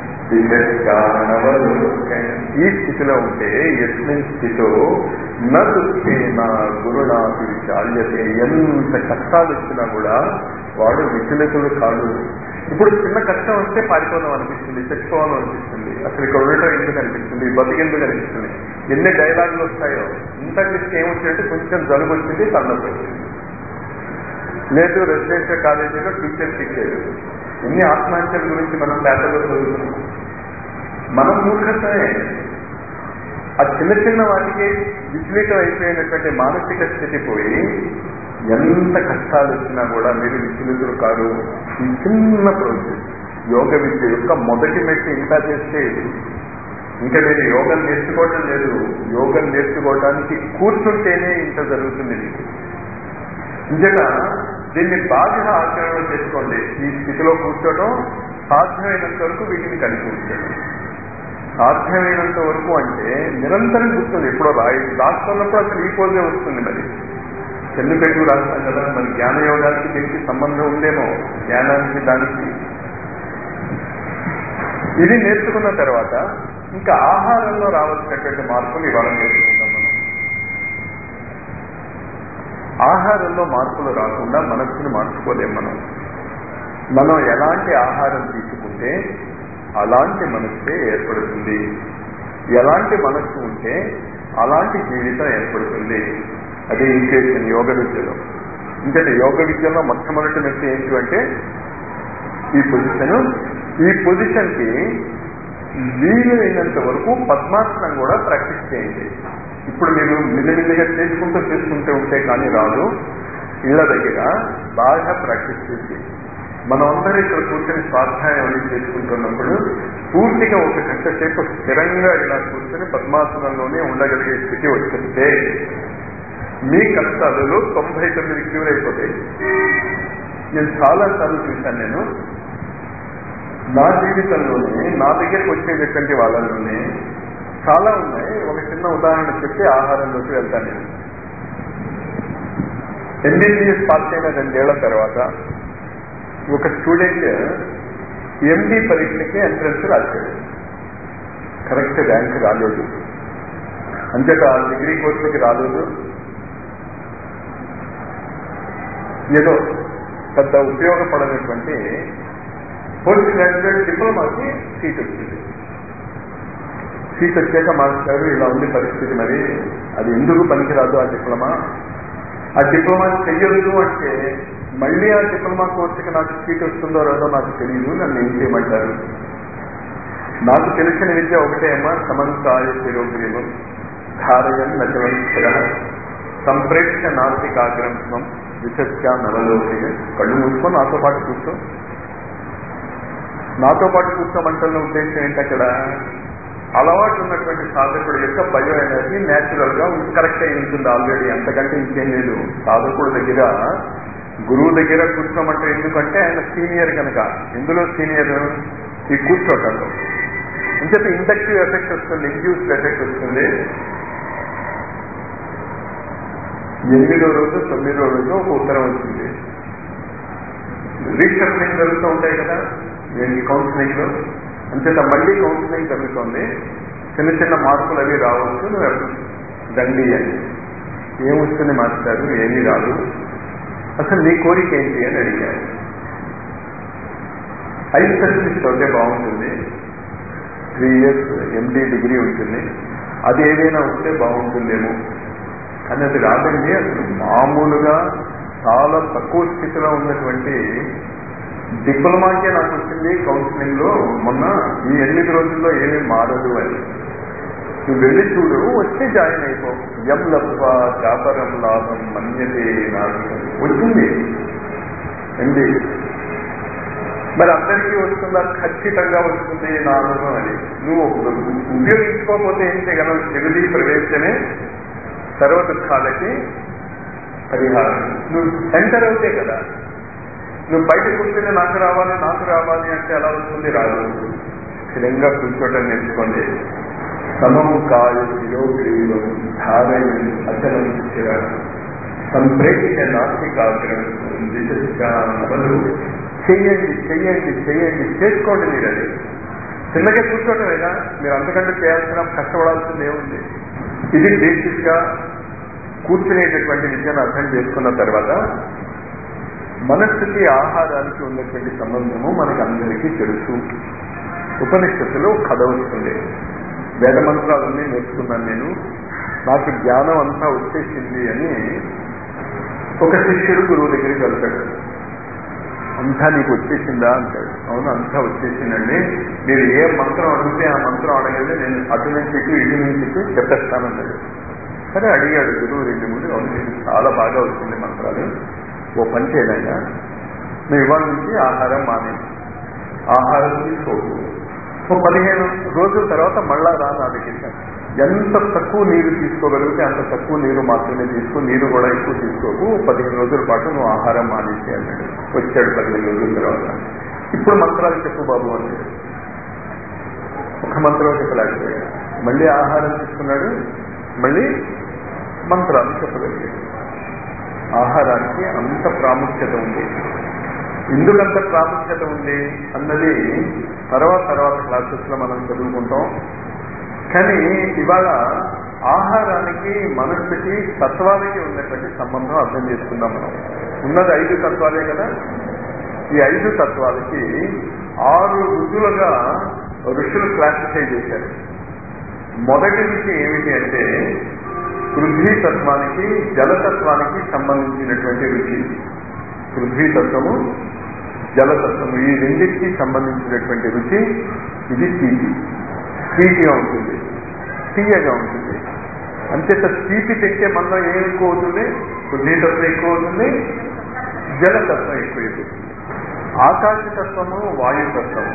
ఈ స్థితిలో ఉంటే ఎస్మిన్ స్థితిలో నృత్యేన గురునాథి చాల్యతే ఎంత కష్టాలు వచ్చినా కూడా వాడు విచలితుడు కాదు ఇప్పుడు చిన్న కష్టం వస్తే పారిపోదాం అనిపిస్తుంది చచ్చిపోవాలని అనిపిస్తుంది అసలు ఇక్కడ ఉండటం ఎందుకు అనిపిస్తుంది బతికెందుకు అనిపిస్తుంది ఎన్ని డైలాగులు వస్తాయో ఇంత లిస్ట్ ఏమొచ్చిందంటే కొంచెం జలుబు వచ్చింది తన్నపు వచ్చింది లేదు రెసిడెన్షియల్ కాలేజీలో టీచర్ ఇచ్చారు ఎన్ని ఆత్మహత్యల గురించి మనం పేపర్లో చదువుతున్నాం మనం మూర్ఖతమే ఆ చిన్న చిన్న వాటికి విచలితం అయిపోయినటువంటి మానసిక స్థితి పోయి ఎంత కష్టాలు వచ్చినా కూడా మీరు విచలితులు కాదు ఈ చిన్న ప్రాసెస్ యోగ విద్య యొక్క మొదటి మెట్టి ఇంకా చేస్తే ఇంకా మీరు యోగం నేర్చుకోవటం లేదు యోగం నేర్చుకోవడానికి కూర్చుంటేనే ఇంత జరుగుతుంది మీకు ఇంతట దీన్ని బాగా ఆచరణ చేసుకోండి ఈ స్థితిలో కూర్చోవడం సాధ్యమైనంత వరకు వీటిని కలిసి ఉంచండి సాధ్యమైనంత వరకు అంటే నిరంతరం గుర్తుంది ఎప్పుడో రాయి రాస్తున్నప్పుడు అసలు ఈ పోజే వస్తుంది మరి చెన్ను పెట్టు రాస్తాం కదా మరి జ్ఞాన యోగానికి దీనికి సంబంధం ఉందేమో జ్ఞానానికి దానికి ఇది నేర్చుకున్న తర్వాత ఇంకా ఆహారంలో రావాల్సినటువంటి మార్పులు ఇవాళ నేర్చుకుంటాం మనం ఆహారంలో మార్పులు రాకుండా మనస్సును మార్చుకోలేం మనం మనం ఎలాంటి ఆహారం తీసుకుంటే అలాంటి మనస్సే ఏర్పడుతుంది ఎలాంటి మనస్సు ఉంటే అలాంటి జీవితం ఏర్పడుతుంది అది ఇంకేషన్ యోగ విద్యలో ఇంకటి యోగ విద్యలో మొట్టమొదటి మెట్టి ఏంటి అంటే ఈ పొజిషన్ ఈ పొజిషన్ కి వీలైనంత వరకు పద్మాసనం కూడా ప్రాక్టీస్ చేయండి ఇప్పుడు మీరు మిల్లిమిల్లిగా చేసుకుంటూ చేసుకుంటూ ఉంటే కానీ రాదు ఇళ్ల దగ్గర బాగా ప్రాక్టీస్ చేసి మనం అందరూ ఇక్కడ కూర్చొని స్వాధ్యాయం అనేది చేసుకుంటున్నప్పుడు పూర్తిగా ఒక గంట సేపు స్థిరంగా ఇలా కూర్చొని పద్మాసనంలోనే ఉండగలిగే స్థితి వచ్చేస్తే మీ కష్టాలలో తొంభై తొమ్మిది క్యూర్ అయిపోతాయి నేను చాలా సార్లు చూశాను నేను నా జీవితంలోనే నా దగ్గరికి వచ్చేటటువంటి వాళ్ళలోనే చాలా ఉన్నాయి ఒక చిన్న ఉదాహరణ చెప్పి ఆహారంలోకి వెళ్తాను నేను ఎంబీబీఎస్ పాస్ అయిన రెండేళ్ల తర్వాత ఒక స్టూడెంట్ ఎండి పరీక్షకి ఎంట్రన్స్ రాశాడు కరెక్ట్ ర్యాంక్ రాలేదు అంతేత డిగ్రీ కోర్సుకి రాలేదు ఏదో పెద్ద ఉపయోగపడనటువంటి పోస్ట్ గ్రాడ్యుయేట్ డిప్లొమాకి సీట్ వచ్చింది సీట్ వచ్చాక మాస్టారు ఇలా ఉంది పరిస్థితి మరి అది ఎందుకు పనికిరాదు ఆ డిప్లొమా ఆ డిప్లొమా చెయ్యొద్దు అంటే మళ్ళీ ఆ డిప్లొమా కోర్సుకి నాకు సీట్ వస్తుందో రాదో నాకు తెలియదు నన్ను ఏం చేయమంటారు నాకు తెలిసిన విద్య ఒకటే అమ్మా సమంతాయ శిరోగ్రీవం ధారయం నచలం స్థిర సంప్రేక్ష నాస్తికాగ్రంథం విచస్య నవలోకియ కళ్ళు మూసుకొని నాతో పాటు కూర్చో నాతో పాటు కూర్చోమంటున్న ఉద్దేశం ఏంటి అక్కడ అలవాటు ఉన్నటువంటి సాధకుడు యొక్క బయో ఎనర్జీ న్యాచురల్ గా కరెక్ట్ అయి ఉంటుంది ఆల్రెడీ అంతకంటే ఇంకేం లేదు సాధకుడు దగ్గర గురువు దగ్గర కూర్చోమంటే ఎందుకంటే ఆయన సీనియర్ కనుక ఎందులో సీనియర్ ఈ కూర్చోటంలో ఇంకేత ఇండక్టివ్ ఎఫెక్ట్ వస్తుంది ఇండ్యూస్డ్ ఎఫెక్ట్ వస్తుంది ఎనిమిదో రోజు తొమ్మిదో రోజు ఒక ఉత్తరం వచ్చింది రీషఫ్లింగ్ జరుగుతూ ఉంటాయి కదా ఏంటి కౌన్సిలింగ్ లో అంచేత మళ్ళీ కౌన్సిలింగ్ జరుగుతుంది చిన్న చిన్న మార్పులు అవి రావచ్చు నువ్వు రండి అని ఏమొస్తుంది మాస్టారు ఏమీ రాదు అసలు నీ కోరిక ఏంటి అని అడిగారు ఐ స్పెషలిస్ట్ అయితే బాగుంటుంది త్రీ ఇయర్స్ ఎండి డిగ్రీ ఉంటుంది అది ఏదైనా వస్తే బాగుంటుందేమో కానీ అది రాదండి అసలు మామూలుగా చాలా తక్కువ స్థితిలో ఉన్నటువంటి డిప్లొమాకే నాకు వచ్చింది కౌన్సిలింగ్ లో మొన్న ఈ ఎనిమిది రోజుల్లో ఏమీ మారదు అని నువ్వు వెళ్ళి చూడు వచ్చి జాయిన్ అయిపో ఎం లభ వ్యాపారం లాభం మన్యతే నాకు వచ్చింది ఎండి మరి అందరికీ వస్తుందా ఖచ్చితంగా వస్తుంది నా అనుభవం అని నువ్వు ఉపయోగించుకోకపోతే ఏం చేయగలవు చెవిలి ప్రవేశమే సర్వ దుఃఖాలకి పరిహారం నువ్వు ఎంటర్ అవుతే కదా నువ్వు బయట కూర్చొని నాకు రావాలి నాకు రావాలి అంటే ఎలా వస్తుంది రాదు స్థిరంగా కూర్చోటం నేర్చుకోండి సమము కాయ శిరోగ్రీవం ధారయం అచలం స్థిర సంప్రేక్ష నాస్తికాగ్రం దిశలు చెయ్యండి చెయ్యండి చెయ్యండి చేసుకోండి మీరు అది చిన్నగా కూర్చోటమేగా మీరు అంతకంటే చేయాల్సిన కష్టపడాల్సింది ఏముంది ఇది బేసిక్ గా కూర్చునేటటువంటి విద్యను అర్థం చేసుకున్న తర్వాత మనస్సుకి ఆహారానికి ఉన్నటువంటి సంబంధము మనకి అందరికీ తెలుసు ఉపనిషత్తులో కథ వస్తుంది వేద మంత్రాలన్నీ నేర్చుకున్నాను నేను నాకు జ్ఞానం అంతా వచ్చేసింది అని ఒక శిష్యుడు గురువు దగ్గరికి వెళ్తాడు అంతా నీకు వచ్చేసిందా అంటాడు అవును అంతా వచ్చేసిందండి మీరు ఏ మంత్రం అడిగితే ఆ మంత్రం అడగండి నేను అటు నుంచి ఇటు ఇటు నుంచి ఇటు చెప్పేస్తానన్నాడు సరే అడిగాడు గురువు రెండు మూడు అవును మీకు చాలా బాగా వచ్చింది మంత్రాలు ఓ పని చేయలేక నువ్వు ఇవాళ నుంచి ఆహారం మానే ఆహారం తీసుకోకు ఓ పదిహేను రోజుల తర్వాత మళ్ళా రా నా దగ్గరికి ఎంత తక్కువ నీరు తీసుకోగలిగితే అంత తక్కువ నీరు మాత్రమే తీసుకో నీరు కూడా ఎక్కువ తీసుకోకు పదిహేను రోజుల పాటు నువ్వు ఆహారం మానేసి అన్నాడు వచ్చాడు పదిహేను రోజుల తర్వాత ఇప్పుడు మంత్రాలు చెప్పు బాబు అన్నాడు ఒక మంత్రం చెప్పలేకపోయాడు మళ్ళీ ఆహారం తీసుకున్నాడు మళ్ళీ మంత్రాలు చెప్పగలిగాడు ఆహారానికి అంత ప్రాముఖ్యత ఉంది ఎందుకంత ప్రాముఖ్యత ఉంది అన్నది తర్వాత తర్వాత క్లాసెస్ లో మనం చదువుకుంటాం కానీ ఇవాళ ఆహారానికి మనస్సుకి తత్వాలకి ఉన్నటువంటి సంబంధం అర్థం చేసుకుందాం మనం ఉన్నది ఐదు తత్వాలే కదా ఈ ఐదు తత్వాలకి ఆరు రుజులుగా ఋషులు క్లాసిఫై చేశారు మొదటి రుచి ఏమిటి అంటే పృథ్వీ తత్వానికి జలతత్వానికి సంబంధించినటువంటి రుచి పృథ్వీ తత్వము జలతత్వము ఈ రెండింటికి సంబంధించినటువంటి రుచి ఇది తీపి స్వీట్గా ఉంటుంది తీయగా ఉంటుంది అంచేత తీపి తింటే మనలో ఏం ఎక్కువ అవుతుంది పృథ్వీతత్వం ఎక్కువ అవుతుంది జలతత్వం ఎక్కువ అవుతుంది ఆకాశతత్వము వాయుతత్వము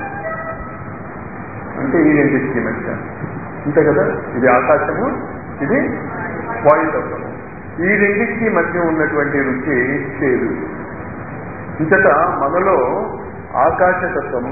అంటే ఈ రెండింటికి మధ్య అంతే కదా ఇది ఆకాశము ఇది వాయుతత్వము ఈ రెండింటికి మధ్య ఉన్నటువంటి రుచి చేదు ఇంతట మనలో ఆకాశతత్వము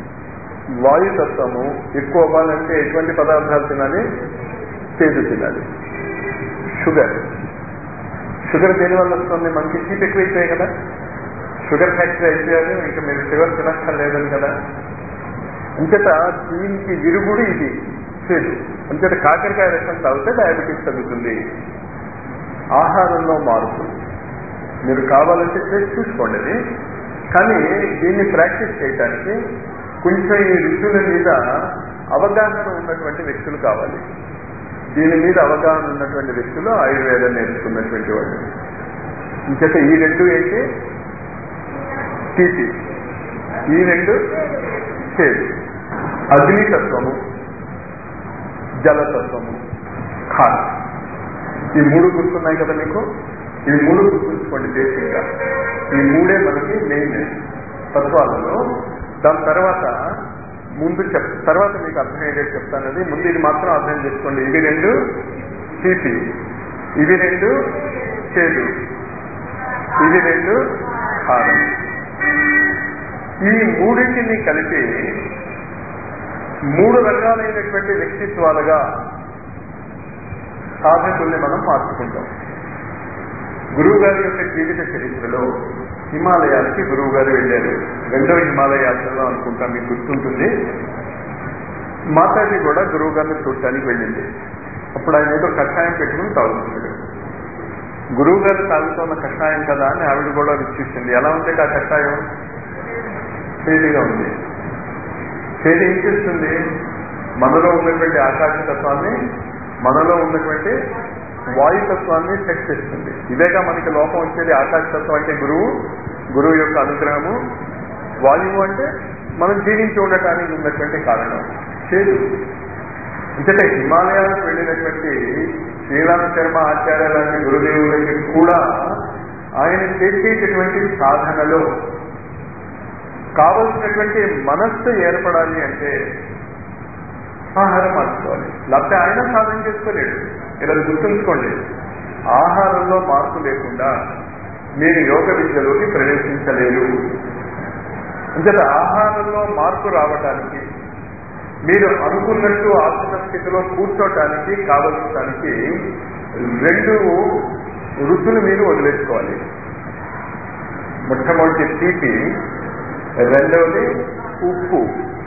వాయుతత్వము ఎక్కువ అవ్వాలంటే ఎటువంటి పదార్థాలు తినాలి చేదు తినాలి షుగర్ షుగర్ దేనివల్ల వస్తుంది మనకి హీట్ ఎక్కువ అయిపోయాయి కదా షుగర్ ఫ్యాక్టరీ అయిపోయారు ఇంకా మీరు షుగర్ తినక్కర్లేదని కదా అంచేత దీనికి విరుగుడు ఇది చేదు అంచేత కాకరకాయ రసం తాగితే డయాబెటీస్ తగ్గుతుంది ఆహారంలో మార్పు మీరు కావాలంటే చేసి చూసుకోండి అది కానీ దీన్ని ప్రాక్టీస్ చేయడానికి కొంచెం ఈ రుచుల మీద అవగాహన ఉన్నటువంటి వ్యక్తులు కావాలి దీని మీద అవగాహన ఉన్నటువంటి వ్యక్తులు ఆయుర్వేదం నేర్చుకున్నటువంటి వాళ్ళు ఇంకైతే ఈ రెండు ఏంటి తీపి ఈ రెండు చేదు అగ్నితత్వము జలతత్వము ఖాన్ ఈ మూడు గుర్తున్నాయి కదా మీకు ఈ మూడు గుర్తుంచుకోండి బేసిక్గా ఈ మూడే మనకి మెయిన్ తత్వాలలో దాని తర్వాత ముందు చెప్ తర్వాత మీకు అర్థమయ్యేది చెప్తానది ముందు ఇది మాత్రం అర్థం చేసుకోండి ఇవి రెండు తీపి ఇవి రెండు చేదు ఇవి రెండు కారం ఈ మూడింటిని కలిపి మూడు రకాలైనటువంటి వ్యక్తిత్వాలుగా సాధకుల్ని మనం మార్చుకుంటాం గురువు గారి యొక్క జీవిత చరిత్రలో హిమాలయాలకి గురువు గారు వెళ్ళారు రెండవ హిమాలయ యాత్రలో అనుకుంటా మీకు గుర్తుంటుంది మాతాజీ కూడా గురువు గారిని చూడటానికి వెళ్ళింది అప్పుడు ఆయన ఏదో కషాయం పెట్టుకుని తాగుతున్నాడు గురువు గారు తాగుతున్న కషాయం కదా అని ఆవిడ కూడా రుచిస్తుంది ఎలా ఉంది ఆ కషాయం చేదిగా ఉంది చేది ఏం చేస్తుంది మనలో ఉన్నటువంటి ఆకాశతత్వాన్ని మనలో ఉన్నటువంటి వాయుతత్వాన్ని సెట్ చేస్తుంది ఇదేగా మనకి లోపం వచ్చేది ఆకాశతత్వం అంటే గురువు గురువు యొక్క అనుగ్రహము వాయువు అంటే మనం జీవించి ఉండటానికి ఉన్నటువంటి కారణం చేదు ఎందుకంటే హిమాలయాలకు వెళ్ళినటువంటి శ్రీరామ శర్మ ఆచార్య లాంటి గురుదేవులకి కూడా ఆయన చేసేటటువంటి సాధనలో కావలసినటువంటి మనస్సు ఏర్పడాలి అంటే ఆహారం మార్చుకోవాలి లేకపోతే ఆయన సాధన చేసుకోలేడు ఇలా గుర్తుంచుకోండి ఆహారంలో మార్పు లేకుండా మీరు యోగ విద్యలోకి ప్రవేశించలేరు అంచేత ఆహారంలో మార్పు రావటానికి మీరు అనుకున్నట్టు ఆసన స్థితిలో కూర్చోటానికి కావలసడానికి రెండు రుచులు మీరు వదిలేసుకోవాలి మొట్టమొదటి తీపి రెండవది ఉప్పు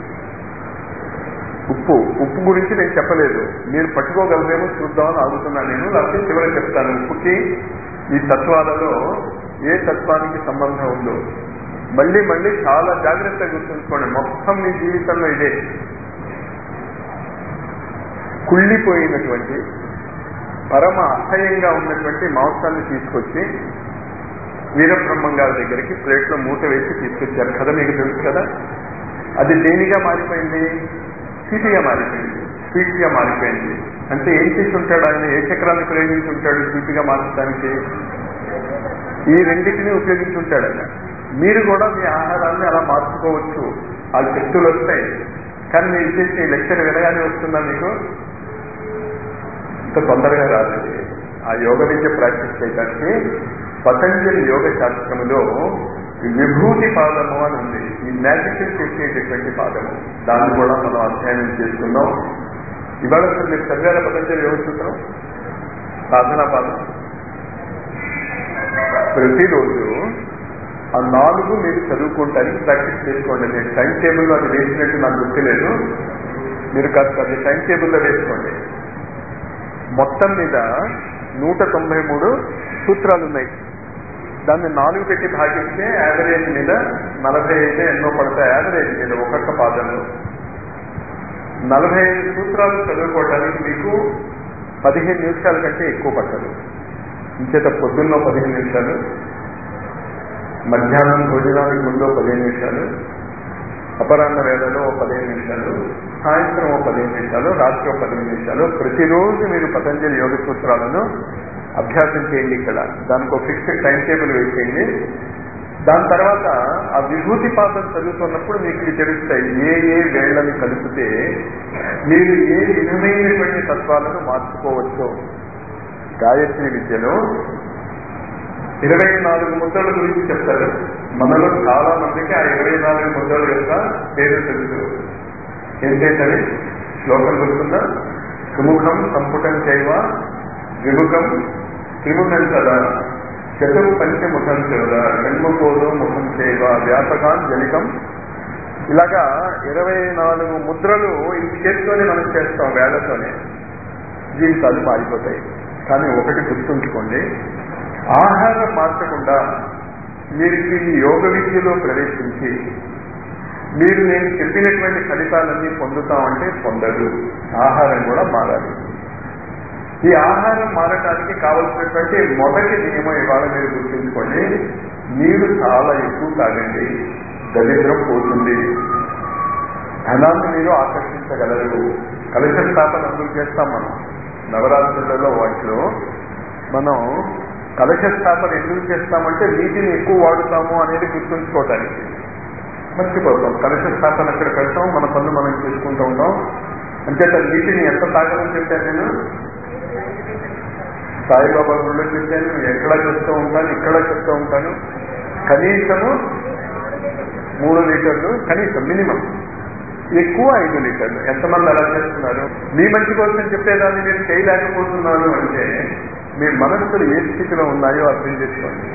ఉప్పు ఉప్పు గురించి నేను చెప్పలేదు మీరు పట్టుకోగలరేమో చూద్దామని ఆగుతున్నాను నేను లేకపోతే చివరి చెప్తాను ఉప్పుకి ఈ తత్వాలలో ఏ తత్వానికి సంబంధం ఉందో మళ్ళీ మళ్ళీ చాలా జాగ్రత్తగా గుర్తుంచుకోండి మొత్తం మీ జీవితంలో ఇదే కుళ్ళిపోయినటువంటి పరమ అసహ్యంగా ఉన్నటువంటి మాంసాన్ని తీసుకొచ్చి వీరబ్రహ్మం గారి దగ్గరికి ప్లేట్లో మూత వేసి తీసుకొచ్చారు కదా మీకు తెలుసు కదా అది దేనిగా మారిపోయింది స్వీట్గా మారిపోయింది స్వీట్గా మారిపోయింది అంటే ఏం చేసి ఉంటాడు ఆయన ఏ చక్రాన్ని ప్రయోగించి ఉంటాడు స్వీట్గా మార్చడానికి ఈ రెండింటినీ ఉపయోగించి ఉంటాడు ఆయన మీరు కూడా మీ ఆహారాన్ని అలా మార్చుకోవచ్చు ఆ శక్తులు వస్తాయి కానీ మీరు చేసే లెక్చర్ వినగానే వస్తుందా మీకు ఇంత తొందరగా రాదు ఆ యోగ విద్య ప్రాక్టీస్ చేయడానికి పతంజలి యోగ శాస్త్రములో విభూతి పాదము అని ఉంది ఈ మ్యాజిక్ చేసేటటువంటి పాదము దాన్ని కూడా మనం అధ్యయనం చేసుకున్నాం ఇవాళ అసలు మీరు చదివారా పతంజలి యోగ సూత్రం సాధనా పాదం ప్రతిరోజు ఆ నాలుగు మీరు చదువుకుంటానికి ప్రాక్టీస్ చేసుకోండి నేను టైం టేబుల్లో అది వేసినట్టు నాకు గుర్తులేదు మీరు కాస్త అది టైం టేబుల్లో వేసుకోండి మొత్తం మీద నూట తొంభై మూడు సూత్రాలు ఉన్నాయి దాన్ని నాలుగు పెట్టి భాగిస్తే యావరేజ్ మీద నలభై అయితే ఎన్నో పడతాయి యావరేజ్ మీద ఒక్కొక్క పాదంలో నలభై ఐదు సూత్రాలు చదువుకోవడానికి మీకు పదిహేను నిమిషాల కంటే ఎక్కువ పట్టదు ఇంచేత పొద్దున్న పదిహేను నిమిషాలు మధ్యాహ్నం భోజనానికి ముందు పదిహేను నిమిషాలు అపరాహ్న వేళలో ఓ పదిహేను నిమిషాలు సాయంత్రం ఓ పదిహేను నిమిషాలు రాత్రి ఓ పదిహేను నిమిషాలు ప్రతిరోజు మీరు పతంజలి యోగ సూత్రాలను అభ్యాసం చేయండి ఇక్కడ దానికి ఒక ఫిక్స్డ్ టైం టేబుల్ వేసేయండి దాని తర్వాత ఆ విభూతి పాత్ర చదువుతున్నప్పుడు మీకు ఇవి తెలుస్తాయి ఏ ఏ వేళ్లను కలిపితే మీరు ఏ విధమైనటువంటి తత్వాలను మార్చుకోవచ్చో గాయత్రి విద్యలో ఇరవై నాలుగు ముద్రల గురించి చెప్తారు మనలో చాలా మందికి ఆ ఇరవై నాలుగు ముద్రల యొక్క పేరు తెలుసు ఏంటంటే శ్లోకం గుర్తుందా సుముఖం సంపుటం చేయవ విముఖం త్రిముఖం కదా చతుర్ పంచముఖం కదా షణ్ముఖోదో ముఖం చేయవ వ్యాపకాన్ జనికం ఇలాగా ఇరవై నాలుగు ముద్రలు ఈ చేతితోనే మనం చేస్తాం వేళ్లతోనే జీవితాలు మారిపోతాయి కానీ ఒకటి గుర్తుంచుకోండి ఆహారం మార్చకుండా మీరు ఈ యోగ విద్యలో ప్రవేశించి మీరు నేను చెప్పినటువంటి ఫలితాలన్నీ పొందుతామంటే పొందరు ఆహారం కూడా మారాలి ఈ ఆహారం మారటానికి కావలసినటువంటి మొదటి నియమం ఇవాళ మీరు గుర్తుంచుకోండి నీరు చాలా ఎక్కువ తాగండి దరిద్రం పోతుంది ధనాన్ని మీరు ఆకర్షించగలరు కలశ స్థాపన అందుకు చేస్తాం మనం నవరాత్రులలో వాటిలో మనం కలశ స్థాపన ఎందుకు చేస్తామంటే నీటిని ఎక్కువ వాడుతాము అనేది గుర్తుంచుకోవటానికి మర్చిపోతాం కలశ స్థాపన అక్కడ పెడతాం మన పనులు మనం చేసుకుంటూ ఉంటాం అంచేత నీటిని ఎంత తాగలని చెప్పాను నేను సాయిబాబా గుళ్ళో చెప్పాను ఎక్కడ చెప్తూ ఉంటాను ఇక్కడ చెప్తూ ఉంటాను కనీసము మూడు లీటర్లు కనీసం మినిమం ఎక్కువ ఐదు లీటర్లు ఎంతమంది అలా చేస్తున్నారు మీ మంచి కోసం చెప్పేదాన్ని మీరు చేయలేకపోతున్నారు అంటే మీ మనస్సులు ఏ స్థితిలో ఉన్నాయో అర్థం చేసుకోండి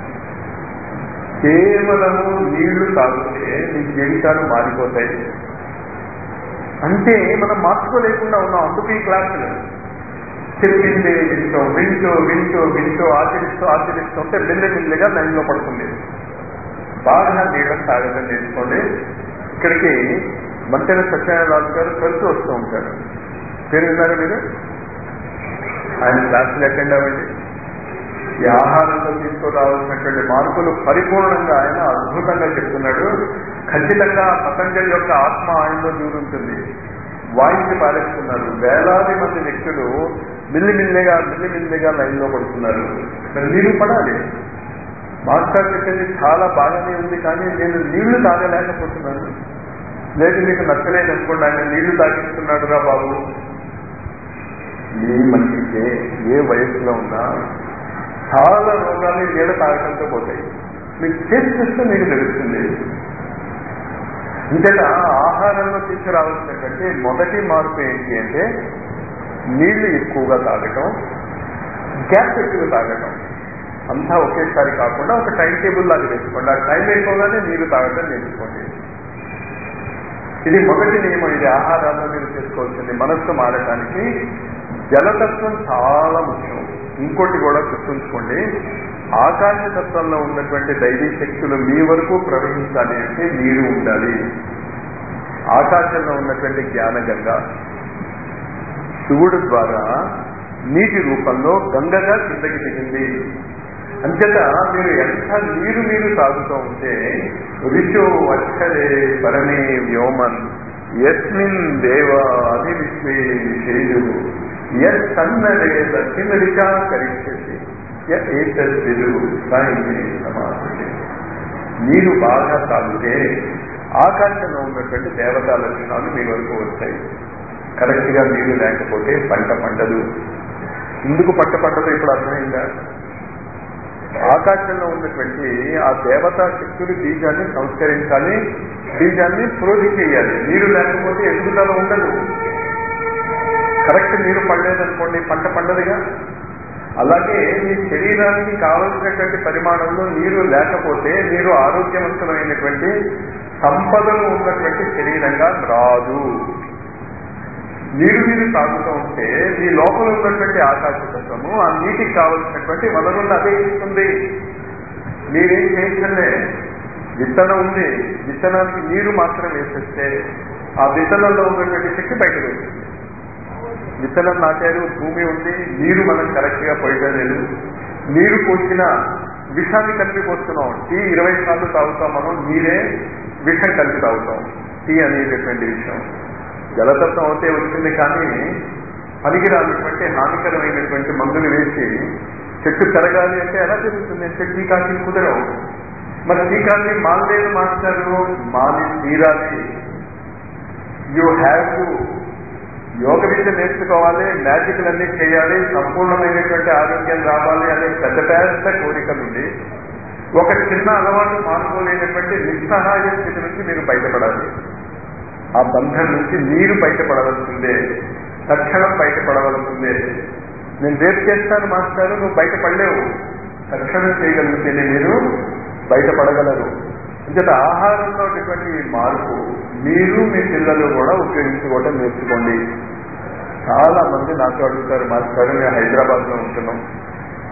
కేవలము నీళ్లు తాగితే మీ జీవితాలు మారిపోతాయి అంటే మనం మార్చుకోలేకుండా ఉన్నాం అందుకు ఈ క్లాసులు చెప్పింది వింటూ వింటూ వింటూ వింటూ ఆచరిస్తూ ఆచరిస్తూ ఉంటే మెల్లమెల్లగా లైన్లో పడుతుంది బాగా నీళ్ళని తాగడం నేర్చుకోండి ఇక్కడికి మంతెన సత్యనారాయణ గారు కలిసి వస్తూ ఉంటారు పేరు విన్నారా మీరు ఆయన క్లాసులు అటెండ్ అవ్వండి ఈ ఆహారంలో తీసుకురావాల్సినటువంటి మార్పులు పరిపూర్ణంగా ఆయన అద్భుతంగా చెప్తున్నాడు ఖచ్చితంగా పతంజలి యొక్క ఆత్మ ఆయనలో దూరుంటుంది వాయించి పారేస్తున్నారు వేలాది మంది వ్యక్తులు మిల్లిమిల్లిగా మిల్లిమిల్లిగా లైన్లో పడుతున్నారు మరి మీరు పడాలి మాస్టర్ చెప్పింది చాలా బాగానే ఉంది కానీ నేను నీళ్లు తాగలేకపోతున్నాను లేదు మీకు నచ్చలేదు అనుకోండి ఆయన నీళ్లు తాగిస్తున్నాడురా బాబు మీ మంచికే ఏ వయసులో ఉన్నా చాలా రోగాలు నీళ్ళ తాగడంతో పోతాయి మీకు చేసి చూస్తే మీకు తెలుస్తుంది ఇంతట ఆహారంలో తీసుకురావాల్సినటువంటి మొదటి మార్పు ఏంటి అంటే నీళ్లు ఎక్కువగా తాగటం గ్యాస్ ఎక్కువ తాగటం అంతా ఒకేసారి కాకుండా ఒక టైం టేబుల్ లాగా వేసుకోండి ఆ టైం అయిపోగానే నీరు తాగటం నేర్చుకోండి ఇది మొదటి నియమం ఇది ఆహారాల్లో మీరు చేసుకోవాల్సింది మనస్సు మారటానికి జలతత్వం చాలా ముఖ్యం ఇంకోటి కూడా గుర్తుంచుకోండి ఆకాశతత్వంలో ఉన్నటువంటి దైవీ శక్తులు మీ వరకు ప్రవహించాలి అంటే నీరు ఉండాలి ఆకాశంలో ఉన్నటువంటి జ్ఞానగంగ శివుడు ద్వారా నీటి రూపంలో గంగగా కిందకి దిగింది అంచేత మీరు ఎంత నీరు మీరు తాగుతూ ఉంటే ఋషో అక్షరే పరమే వ్యోమన్ యస్మిన్ దేవ అని విశ్వే విషేయు యత్ సన్నరే దక్షిణరికా కరిష్యతి ఏతద్విదు సాయి సమాధి నీరు బాగా తాగితే ఆకాశంలో ఉన్నటువంటి దేవతా లక్షణాలు మీ వరకు వస్తాయి కరెక్ట్ గా నీరు లేకపోతే పంట పండదు ఎందుకు పంట పంటదో ఇప్పుడు అర్థమైందా ఆకాశంలో ఉన్నటువంటి ఆ దేవతా శక్తులు బీజాన్ని సంస్కరించాలి బీజాన్ని ప్రోధి చేయాలి నీరు లేకపోతే ఎదుగుదల ఉండదు కరెక్ట్ నీరు పడలేదనుకోండి పంట పండదుగా అలాగే మీ శరీరానికి కావలసినటువంటి పరిమాణంలో నీరు లేకపోతే మీరు ఆరోగ్యవంతమైనటువంటి సంపదలు ఉన్నటువంటి శరీరంగా రాదు నీరు నీరు తాగుతూ ఉంటే మీ లోపల ఉన్నటువంటి ఆకాశతత్వము ఆ నీటికి కావలసినటువంటి వనరులను అదే ఇస్తుంది మీరేం చేయక్కర్లే విత్తనం ఉంది విత్తనానికి నీరు మాత్రం వేసేస్తే ఆ విత్తనంలో ఉన్నటువంటి శక్తి బయటకు వస్తుంది విత్తనం నాటారు భూమి ఉంది నీరు మనం కరెక్ట్ గా పోయలేదు నీరు పోసిన విషాన్ని కలిపి పోస్తున్నాం టీ ఇరవై సార్లు తాగుతాం మనం నీరే విషం కలిపి తాగుతాం టీ అనేటటువంటి విషయం జలతత్వం అయితే వచ్చింది కానీ పనికిరానటువంటి హానికరమైనటువంటి మందులు వేసి చెట్టు పెరగాలి అంటే ఎలా జరుగుతుంది అంటే టీకాకి కుదరవు మరి టీకాన్ని మానలేదు మాస్టారు మాని తీరాలి యూ హ్యావ్ టు యోగ విద్య నేర్చుకోవాలి మ్యాజిక్లన్నీ చేయాలి సంపూర్ణమైనటువంటి ఆరోగ్యం రావాలి అనే పెద్ద పెద్ద కోరికలుండి ఒక చిన్న అలవాటు మానుకోలేనటువంటి నిస్సహాయ స్థితి నుంచి మీరు బయటపడాలి ఆ బంధం నుంచి మీరు బయటపడవలసిందే తక్షణం బయటపడవలసిందే నేను రేపు చేస్తాను మాస్టారు నువ్వు బయటపడలేవు తక్షణం చేయగలిగితేనే మీరు బయటపడగలరు అంచేత ఆహారంలో ఉన్నటువంటి ఈ మార్పు మీరు మీ పిల్లలు కూడా ఉపయోగించుకోవడం నేర్చుకోండి చాలా మంది నాతో అడుగుతారు మాస్టారు మేము హైదరాబాద్ లో ఉంటున్నాం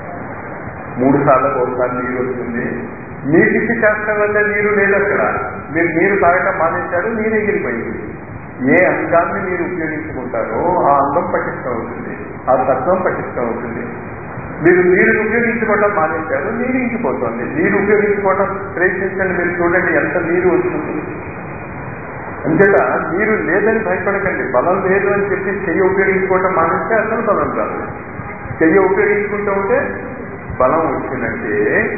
మూడు సార్లకు ఒకసారి నీరు వస్తుంది నీటికి శాస్త్రం వల్ల నీరు లేదు అక్కడ మీరు నీరు తాగటం మానేశారు నీరు ఎగిరిపోయింది ఏ అంగాన్ని మీరు ఉపయోగించుకుంటారో ఆ అంగం పటిష్టం అవుతుంది ఆ తత్వం పటిష్టం అవుతుంది మీరు నీరు ఉపయోగించుకోవడం మానేశారు నీరు ఇంకిపోతుంది నీరు ఉపయోగించుకోవడం ప్రయత్నించండి మీరు చూడండి ఎంత నీరు వస్తుంది అంతేత నీరు లేదని భయపడకండి బలం లేదు అని చెప్పి చెయ్యి ఉపయోగించుకోవటం మానేస్తే అసలు బలం రాదు చెయ్యి ఉపయోగించుకుంటూ ఉంటే బలం వచ్చిందంటే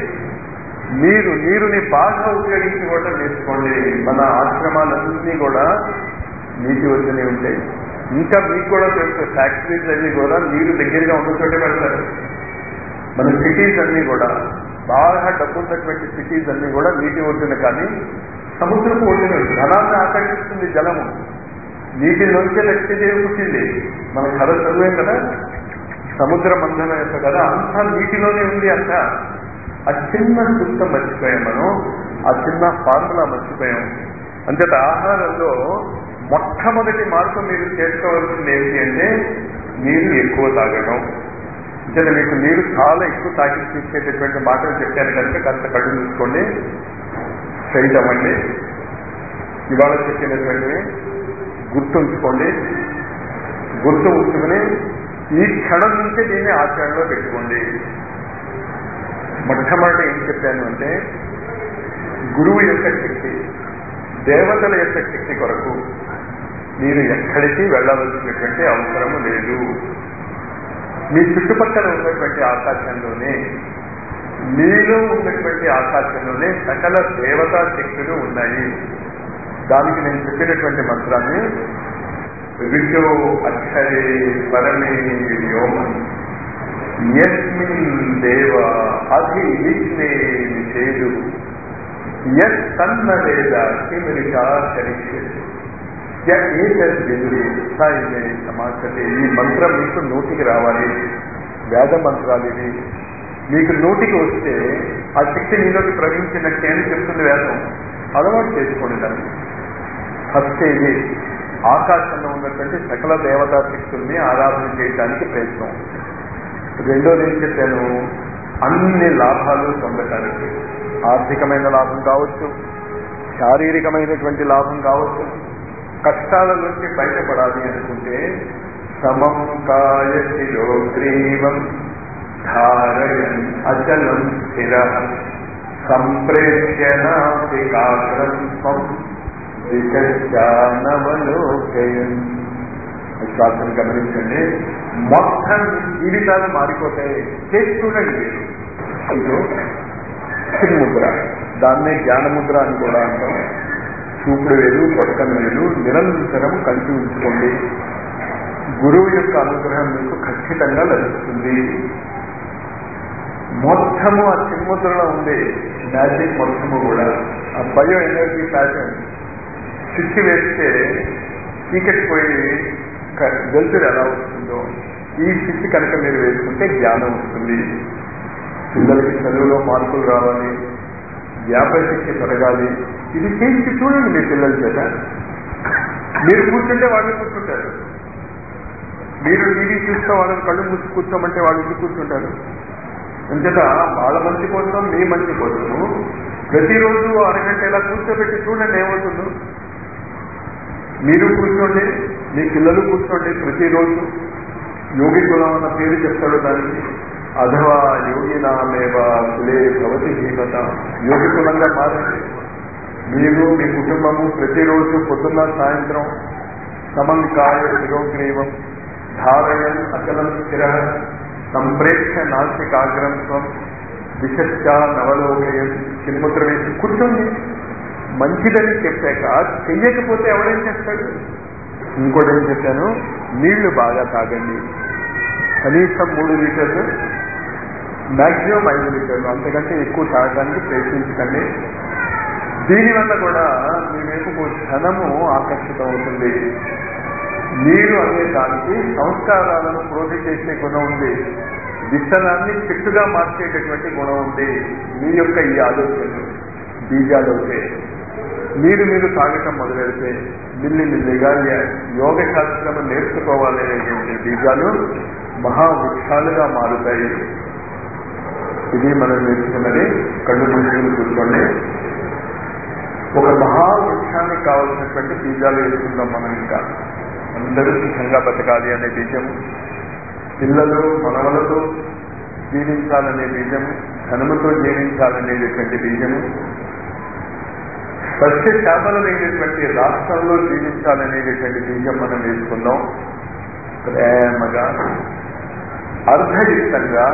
మీరు నీరుని బాగా ఉపయోగించుకోవటం నేర్చుకోండి మన ఆశ్రమాలన్నీ కూడా నీటి వద్దనే ఉంటాయి ఇంకా మీకు కూడా తెలుసు ఫ్యాక్టరీస్ అన్ని కూడా నీరు దగ్గరగా ఉన్న చోటే పెడతారు మన సిటీస్ అన్ని కూడా బాగా డబ్బు ఉన్నటువంటి సిటీస్ అన్ని కూడా నీటి ఒడ్డున కానీ సముద్రపు ఒడ్డున ధనాన్ని ఆకర్షిస్తుంది జలము నీటిలోంచే లక్ష్మీదేవి పుట్టింది మన కథ చదివే కదా సముద్ర మంథనం యొక్క కదా అంతా నీటిలోనే ఉంది అంత ఆ చిన్న సూక్తం మర్చిపోయాం మనం ఆ చిన్న ఫార్ములా మర్చిపోయాం అంతేత ఆహారంలో మొట్టమొదటి మార్పు మీరు చేసుకోవాల్సింది ఏంటి అంటే నీరు ఎక్కువ తాగడం అంటే మీకు నీరు చాలా ఎక్కువ తాగి తీసుకెళ్ళేటువంటి మాటలు చెప్పాను కనుక కాస్త కళ్ళు చూసుకోండి స్ట్రైట్ అవ్వండి ఇవాళ చెప్పినటువంటివి గుర్తుంచుకోండి గుర్తు ఉంచుకుని ఈ క్షణం నుంచే దీన్ని ఆచరణలో పెట్టుకోండి మొట్టమొదటి ఏం చెప్పాను అంటే గురువు యొక్క శక్తి దేవతల యొక్క శక్తి కొరకు మీరు ఎక్కడికి వెళ్ళవలసినటువంటి అవసరము లేదు మీ చుట్టుపక్కల ఉన్నటువంటి ఆకాశంలోనే మీలో ఉన్నటువంటి ఆకాశంలోనే సకల దేవతా శక్తులు ఉన్నాయి దానికి నేను చెప్పినటువంటి మంత్రాన్ని ఋషో అక్షరే పరమే వ్యోమం యస్మిన్ దేవ అధివిష్ణే నిషేదు యత్ తన్న వేద కిమరికా కరిష్యతి స్థాయినే సమాచతే ఈ మంత్రం మీకు నోటికి రావాలి వేద మంత్రాలు ఇవి మీకు నోటికి వస్తే ఆ శక్తి మీలోకి ప్రవహించినట్టే అని చెప్తుంది వేదం అలవాటు చేసుకోండి దాన్ని ఫస్ట్ ఇది ఆకాశంలో ఉన్నటువంటి సకల దేవతా శక్తుల్ని ఆరాధన చేయడానికి ప్రయత్నం రెండోది ఏం చెప్పాను అన్ని లాభాలు పొందటానికి ఆర్థికమైన లాభం కావచ్చు శారీరకమైనటువంటి లాభం కావచ్చు కష్టాల నుంచి బయటపడాలి అనుకుంటే సమం కాయ శిరోగ్రీవం ధారయన్ అచలం స్థిర సంప్రేక్షణాధికాగ్రం స్వం విశానవలోకయం శ్వాసను గమనించండి మొత్తం జీవితాలు మారిపోతాయి చేసి చూడండి మీరు ఇది చిన్ముద్ర దాన్నే జ్ఞానముద్ర అని కూడా అంటాం చూపుడు వేలు పక్కన వేలు నిరంతరం కలిసి ఉంచుకోండి గురువు యొక్క అనుగ్రహం మీకు ఖచ్చితంగా లభిస్తుంది మొత్తము ఆ చిన్ముద్రలో ఉంది మ్యాజిక్ మొత్తము కూడా ఆ బయో ఎనర్జీ ప్యాటర్న్ స్విచ్ వేస్తే చీకటి పోయి వెలుతురు ఎలా వస్తుందో ఈ స్విచ్ కనుక మీరు వేసుకుంటే జ్ఞానం వస్తుంది పిల్లలకి చదువులో మార్పులు రావాలి జ్ఞాపశక్తి పెరగాలి ఇది చేసి చూడండి మీ పిల్లల చేత మీరు కూర్చుంటే వాళ్ళు కూర్చుంటారు మీరు టీవీ చూస్తే వాళ్ళని కళ్ళు మూసి కూర్చోమంటే వాళ్ళు ఎందుకు కూర్చుంటారు అంచేత వాళ్ళ మంచి కోసం మీ మంచి కోసము ప్రతిరోజు అరగంట ఇలా కూర్చోబెట్టి చూడండి ఏమవుతుందో మీరు కూర్చోండి మీ పిల్లలు కూర్చోండి ప్రతిరోజు యోగి కులం అన్న పేరు చెప్తాడు దానికి అథవా యోగినామేవ కులే భవతి హీనత యోగి కులంగా మారండి మీరు మీ కుటుంబము ప్రతిరోజు పొద్దున్న సాయంత్రం సమంకాయ శిరోగ్రీవం ధారయన్ అచలం స్థిర సంప్రేక్ష నాసికాగ్రం స్వం దిశశ్చ నవలోకయం చిన్ముద్ర వేసి కూర్చోండి మంచిదని చెప్పాక చెయ్యకపోతే ఎవడేం చేస్తాడు ఇంకోటి ఏం చెప్పాను నీళ్లు బాగా తాగండి కనీసం మూడు లీటర్లు మ్యాక్సిమం ఐదు లీటర్లు అంతకంటే ఎక్కువ తాగడానికి ప్రయత్నించకండి దీనివల్ల కూడా మీ వైపు ధనము ఆకర్షితం అవుతుంది నీరు అనే దానికి సంస్కారాలను క్రోధి చేసే గుణం ఉంది విత్తనాన్ని చెట్టుగా మార్చేటటువంటి గుణం ఉంది మీ యొక్క ఈ ఆలోచనలు బీజాలు అవుతే మీరు మీరు తాగటం మొదలెడితే మిల్లి మిల్లిగా యోగ శాస్త్రము నేర్చుకోవాలనేటువంటి బీజాలు మహావృక్షాలుగా మారుతాయి ఇది మనం నేర్చుకున్నది కళ్ళు మూసుకుని కూర్చోండి ఒక మహావృక్షానికి కావలసినటువంటి బీజాలు వేసుకుందాం మనం ఇంకా అందరూ సుఖంగా బతకాలి అనే బీజము పిల్లలు మనవలతో జీవించాలనే బీజము ధనముతో జీవించాలనేటువంటి బీజము సస్య శ్యామలమైనటువంటి రాష్ట్రంలో జీవించాలనేటువంటి బీజం మనం వేసుకుందాం ప్రేమగా అర్ధయుక్తంగా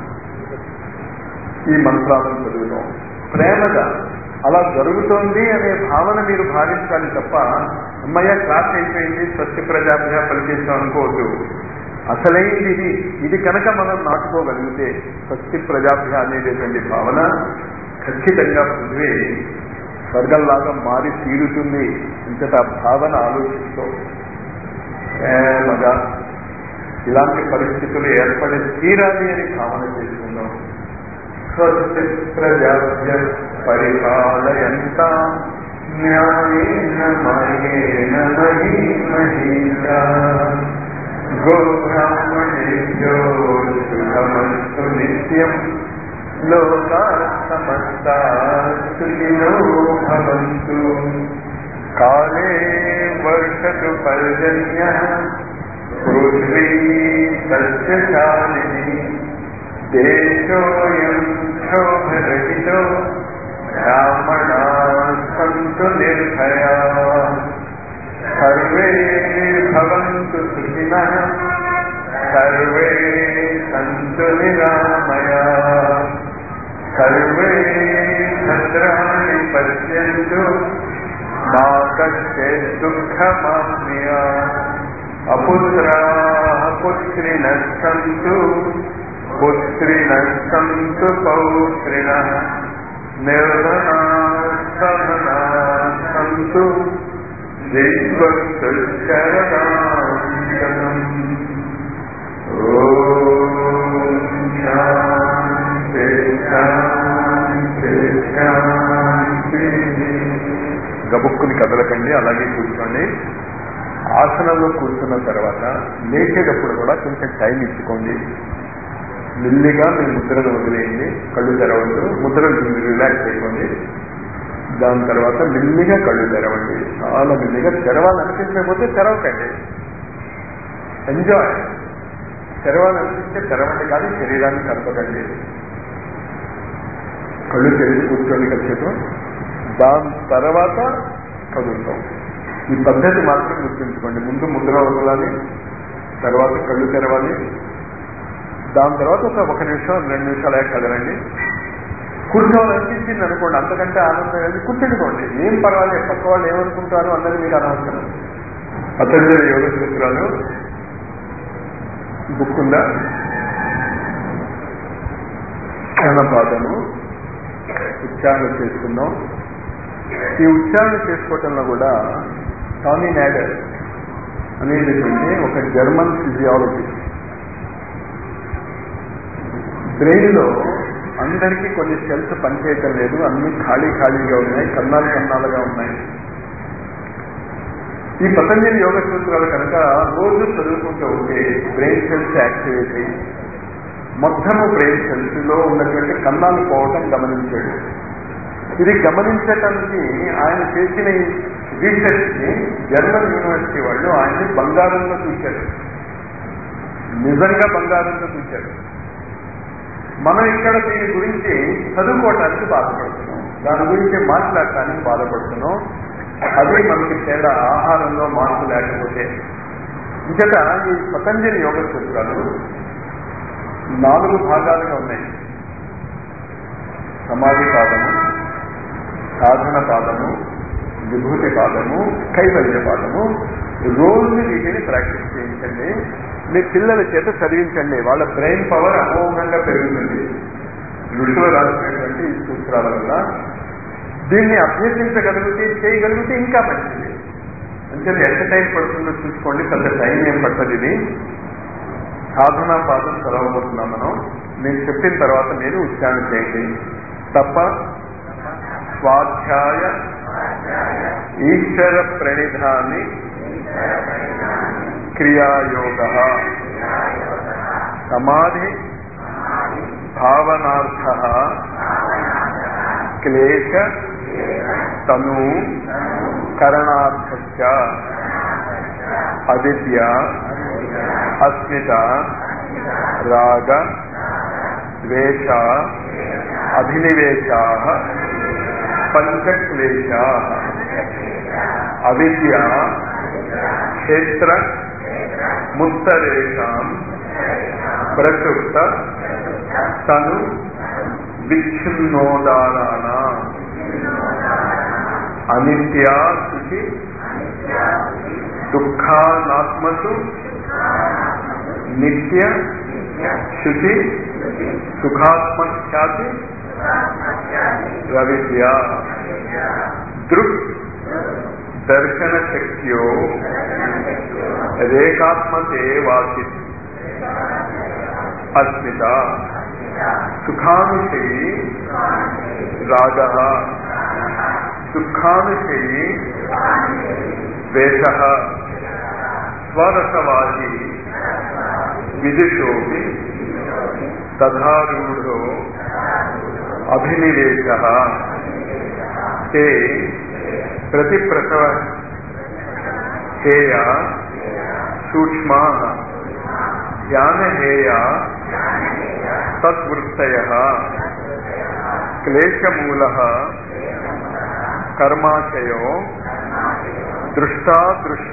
ఈ మంత్రాలను చదువుతాం ప్రేమగా అలా జరుగుతోంది అనే భావన మీరు భావించాలి తప్ప అమ్మయ్య క్లాస్ అయిపోయింది స్వచ్ఛ ప్రజాభ్యా పలికేసాం అనుకోవద్దు అసలైంది ఇది ఇది కనుక మనం నాటుకోగలిగితే స్వస్తి ప్రజాభ్య అనేటటువంటి భావన ఖచ్చితంగా పృథ్వీ స్వర్గంలాగా మారి తీరుతుంది ఇంతట భావన ఆలోచిస్తూ ప్రేమగా ఇలాంటి పరిస్థితులు ఏర్పడి తీరాలి అని భావన చేసుకుందాం స్వస్తి ప్రజాభ్య పరిపాలయంత న్యాయేన మహేన మహీ మహీషా గోబ్రాహ్మణేభ్యో శుభమస్తు నిత్యం లోకా సమస్తా సుఖినో భవంతు కాలే వర్షతు పర్జన్య పృథ్వీ సస్యశాలిని దేశోయం క్షోభరహితో బ్రాహ్మణా సంతు నిర్భయా సర్వే భవంతు సుఖినః సర్వే సంతు నిరామయా సర్వే భద్రాణి పశ్యంతు మా కశ్చే దుఃఖమాప్నుయా అపుత్రాः పుత్రిణः సంతు పుత్రిణः సంతు పౌత్రిణः నిర్ధనాः సధనాः సంతు జీవశరణం శాంతి శాంతి శాంతి గబుక్కుని కదలకండి అలాగే కూర్చోండి ఆసనంలో కూర్చున్న తర్వాత లేచేటప్పుడు కూడా కొంచెం టైం ఇచ్చుకోండి మెల్లిగా మీ ముద్రను వదిలేయండి కళ్ళు తెరవద్దు ముద్రలు రిలాక్స్ అయిపోండి దాని తర్వాత మెల్లిగా కళ్ళు తెరవండి చాలా మెల్లిగా తెరవాలనిపించకపోతే తెరవకండి ఎంజాయ్ తెరవాలనిపిస్తే తెరవండి కానీ శరీరాన్ని కలపకండి కళ్ళు తెరిచి కూర్చోండి కాసేపు దాని తర్వాత కదులుతాం ఈ పద్ధతి మాత్రం గుర్తుంచుకోండి ముందు ముద్ర వదలాలి తర్వాత కళ్ళు తెరవాలి దాని తర్వాత ఒక ఒక నిమిషం రెండు నిమిషాలు కదలండి కూర్చోవాలనిపించింది అనుకోండి అంతకంటే ఆనందం కలిగి కూర్చుండుకోండి ఏం పర్వాలేదు పక్క వాళ్ళు ఏమనుకుంటారు అన్నది మీకు అనవసరం పతంజలి యోగ సూత్రాలు బుక్ ఉందా పాదము ఉచ్చారణ చేసుకుందాం ఈ ఉచ్చారణ చేసుకోవటంలో కూడా టామీ నాడర్ అనేటటువంటి ఒక జర్మన్ ఫిజియాలజిస్ట్ బ్రెయిన్ లో అందరికీ కొన్ని సెల్స్ పనిచేయటం లేదు అన్ని ఖాళీ ఖాళీగా ఉన్నాయి కన్నాలు కన్నాలుగా ఉన్నాయి ఈ పతంజలి యోగ సూత్రాలు కనుక రోజు చదువుకుంటూ ఉంటే బ్రెయిన్ సెల్స్ యాక్టివేట్ అయ్యి మొత్తము బ్రెయిన్ సెల్స్ లో ఉన్నటువంటి కన్నాలు పోవటం గమనించాడు ఇది గమనించటానికి ఆయన చేసిన రీసెర్చ్ ని జర్మన్ యూనివర్సిటీ వాళ్ళు ఆయన్ని బంగారంలో చూశారు నిజంగా బంగారంలో చూశారు మనం ఇక్కడ దీని గురించి చదువుకోవటానికి బాధపడుతున్నాం దాని గురించి మాట్లాడటానికి బాధపడుతున్నాం అది మనకి తేడా ఆహారంలో మార్పు లేకపోతే ఇంకట ఈ పతంజలి యోగ సూత్రాలు నాలుగు భాగాలుగా ఉన్నాయి సమాధి పాదము సాధన పాదము విభూతి పాదము కైవల్య పాదము రోజు వీటిని ప్రాక్టీస్ చేయించండి మీ పిల్లల చేత చదివించండి వాళ్ళ బ్రెయిన్ పవర్ అమోఘంగా పెరుగుతుంది ఋషులు రాసినటువంటి ఈ సూత్రాల వల్ల దీన్ని అభ్యసించగలిగితే చేయగలిగితే ఇంకా మంచిది అంటే ఎంత టైం పడుతుందో చూసుకోండి పెద్ద టైం ఏం పడుతుంది ఇది సాధనా పాదం చదవబోతున్నాం మనం నేను చెప్పిన తర్వాత మీరు ఉచ్చారణ చేయండి తప్ప స్వాధ్యాయ ఈశ్వర ప్రణిధాన్ని క్రియాయోగ సమాధి భావనార్థ క్లేశ తను కరణార్థ అవిద్య అస్మిత రాగ ద్వేష అభినివేశా పంచక్లేశా అవిద్య క్షేత్ర ముత్తరేషాం ప్రసుప్త తను విచ్ఛిన్నోదారానా అనిత్యా శుచి దుఃఖానాత్మసు నిత్య శుచి సుఖాత్మఖ్యాతి రవిద్య దృక్ దర్శన శక్త్యో రేఖాత్మతే వాసి అస్మిత సుఖానుషయీ రాగ దుఃఖానుషయీ ద్వేష స్వరసవాది విదుషోపి తథారూఢో అభినివేశ తే ప్రతిప్రసవ హేయ సూక్ష్మా ధ్యానహేయ తద్వృత్తయ క్లేశమూల కర్మాశయో దృష్టాదృష్ట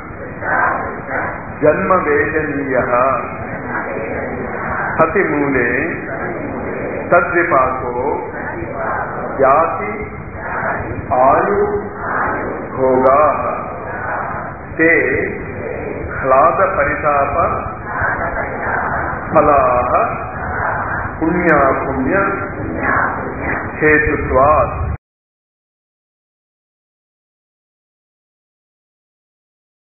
జన్మవేదనీయ హతిమూలే తద్విపాకో యాతి ఆయు భోగా తే హ్లాద పరితాప ఫలా పుణ్యాపుణ్య హేతుత్వాత్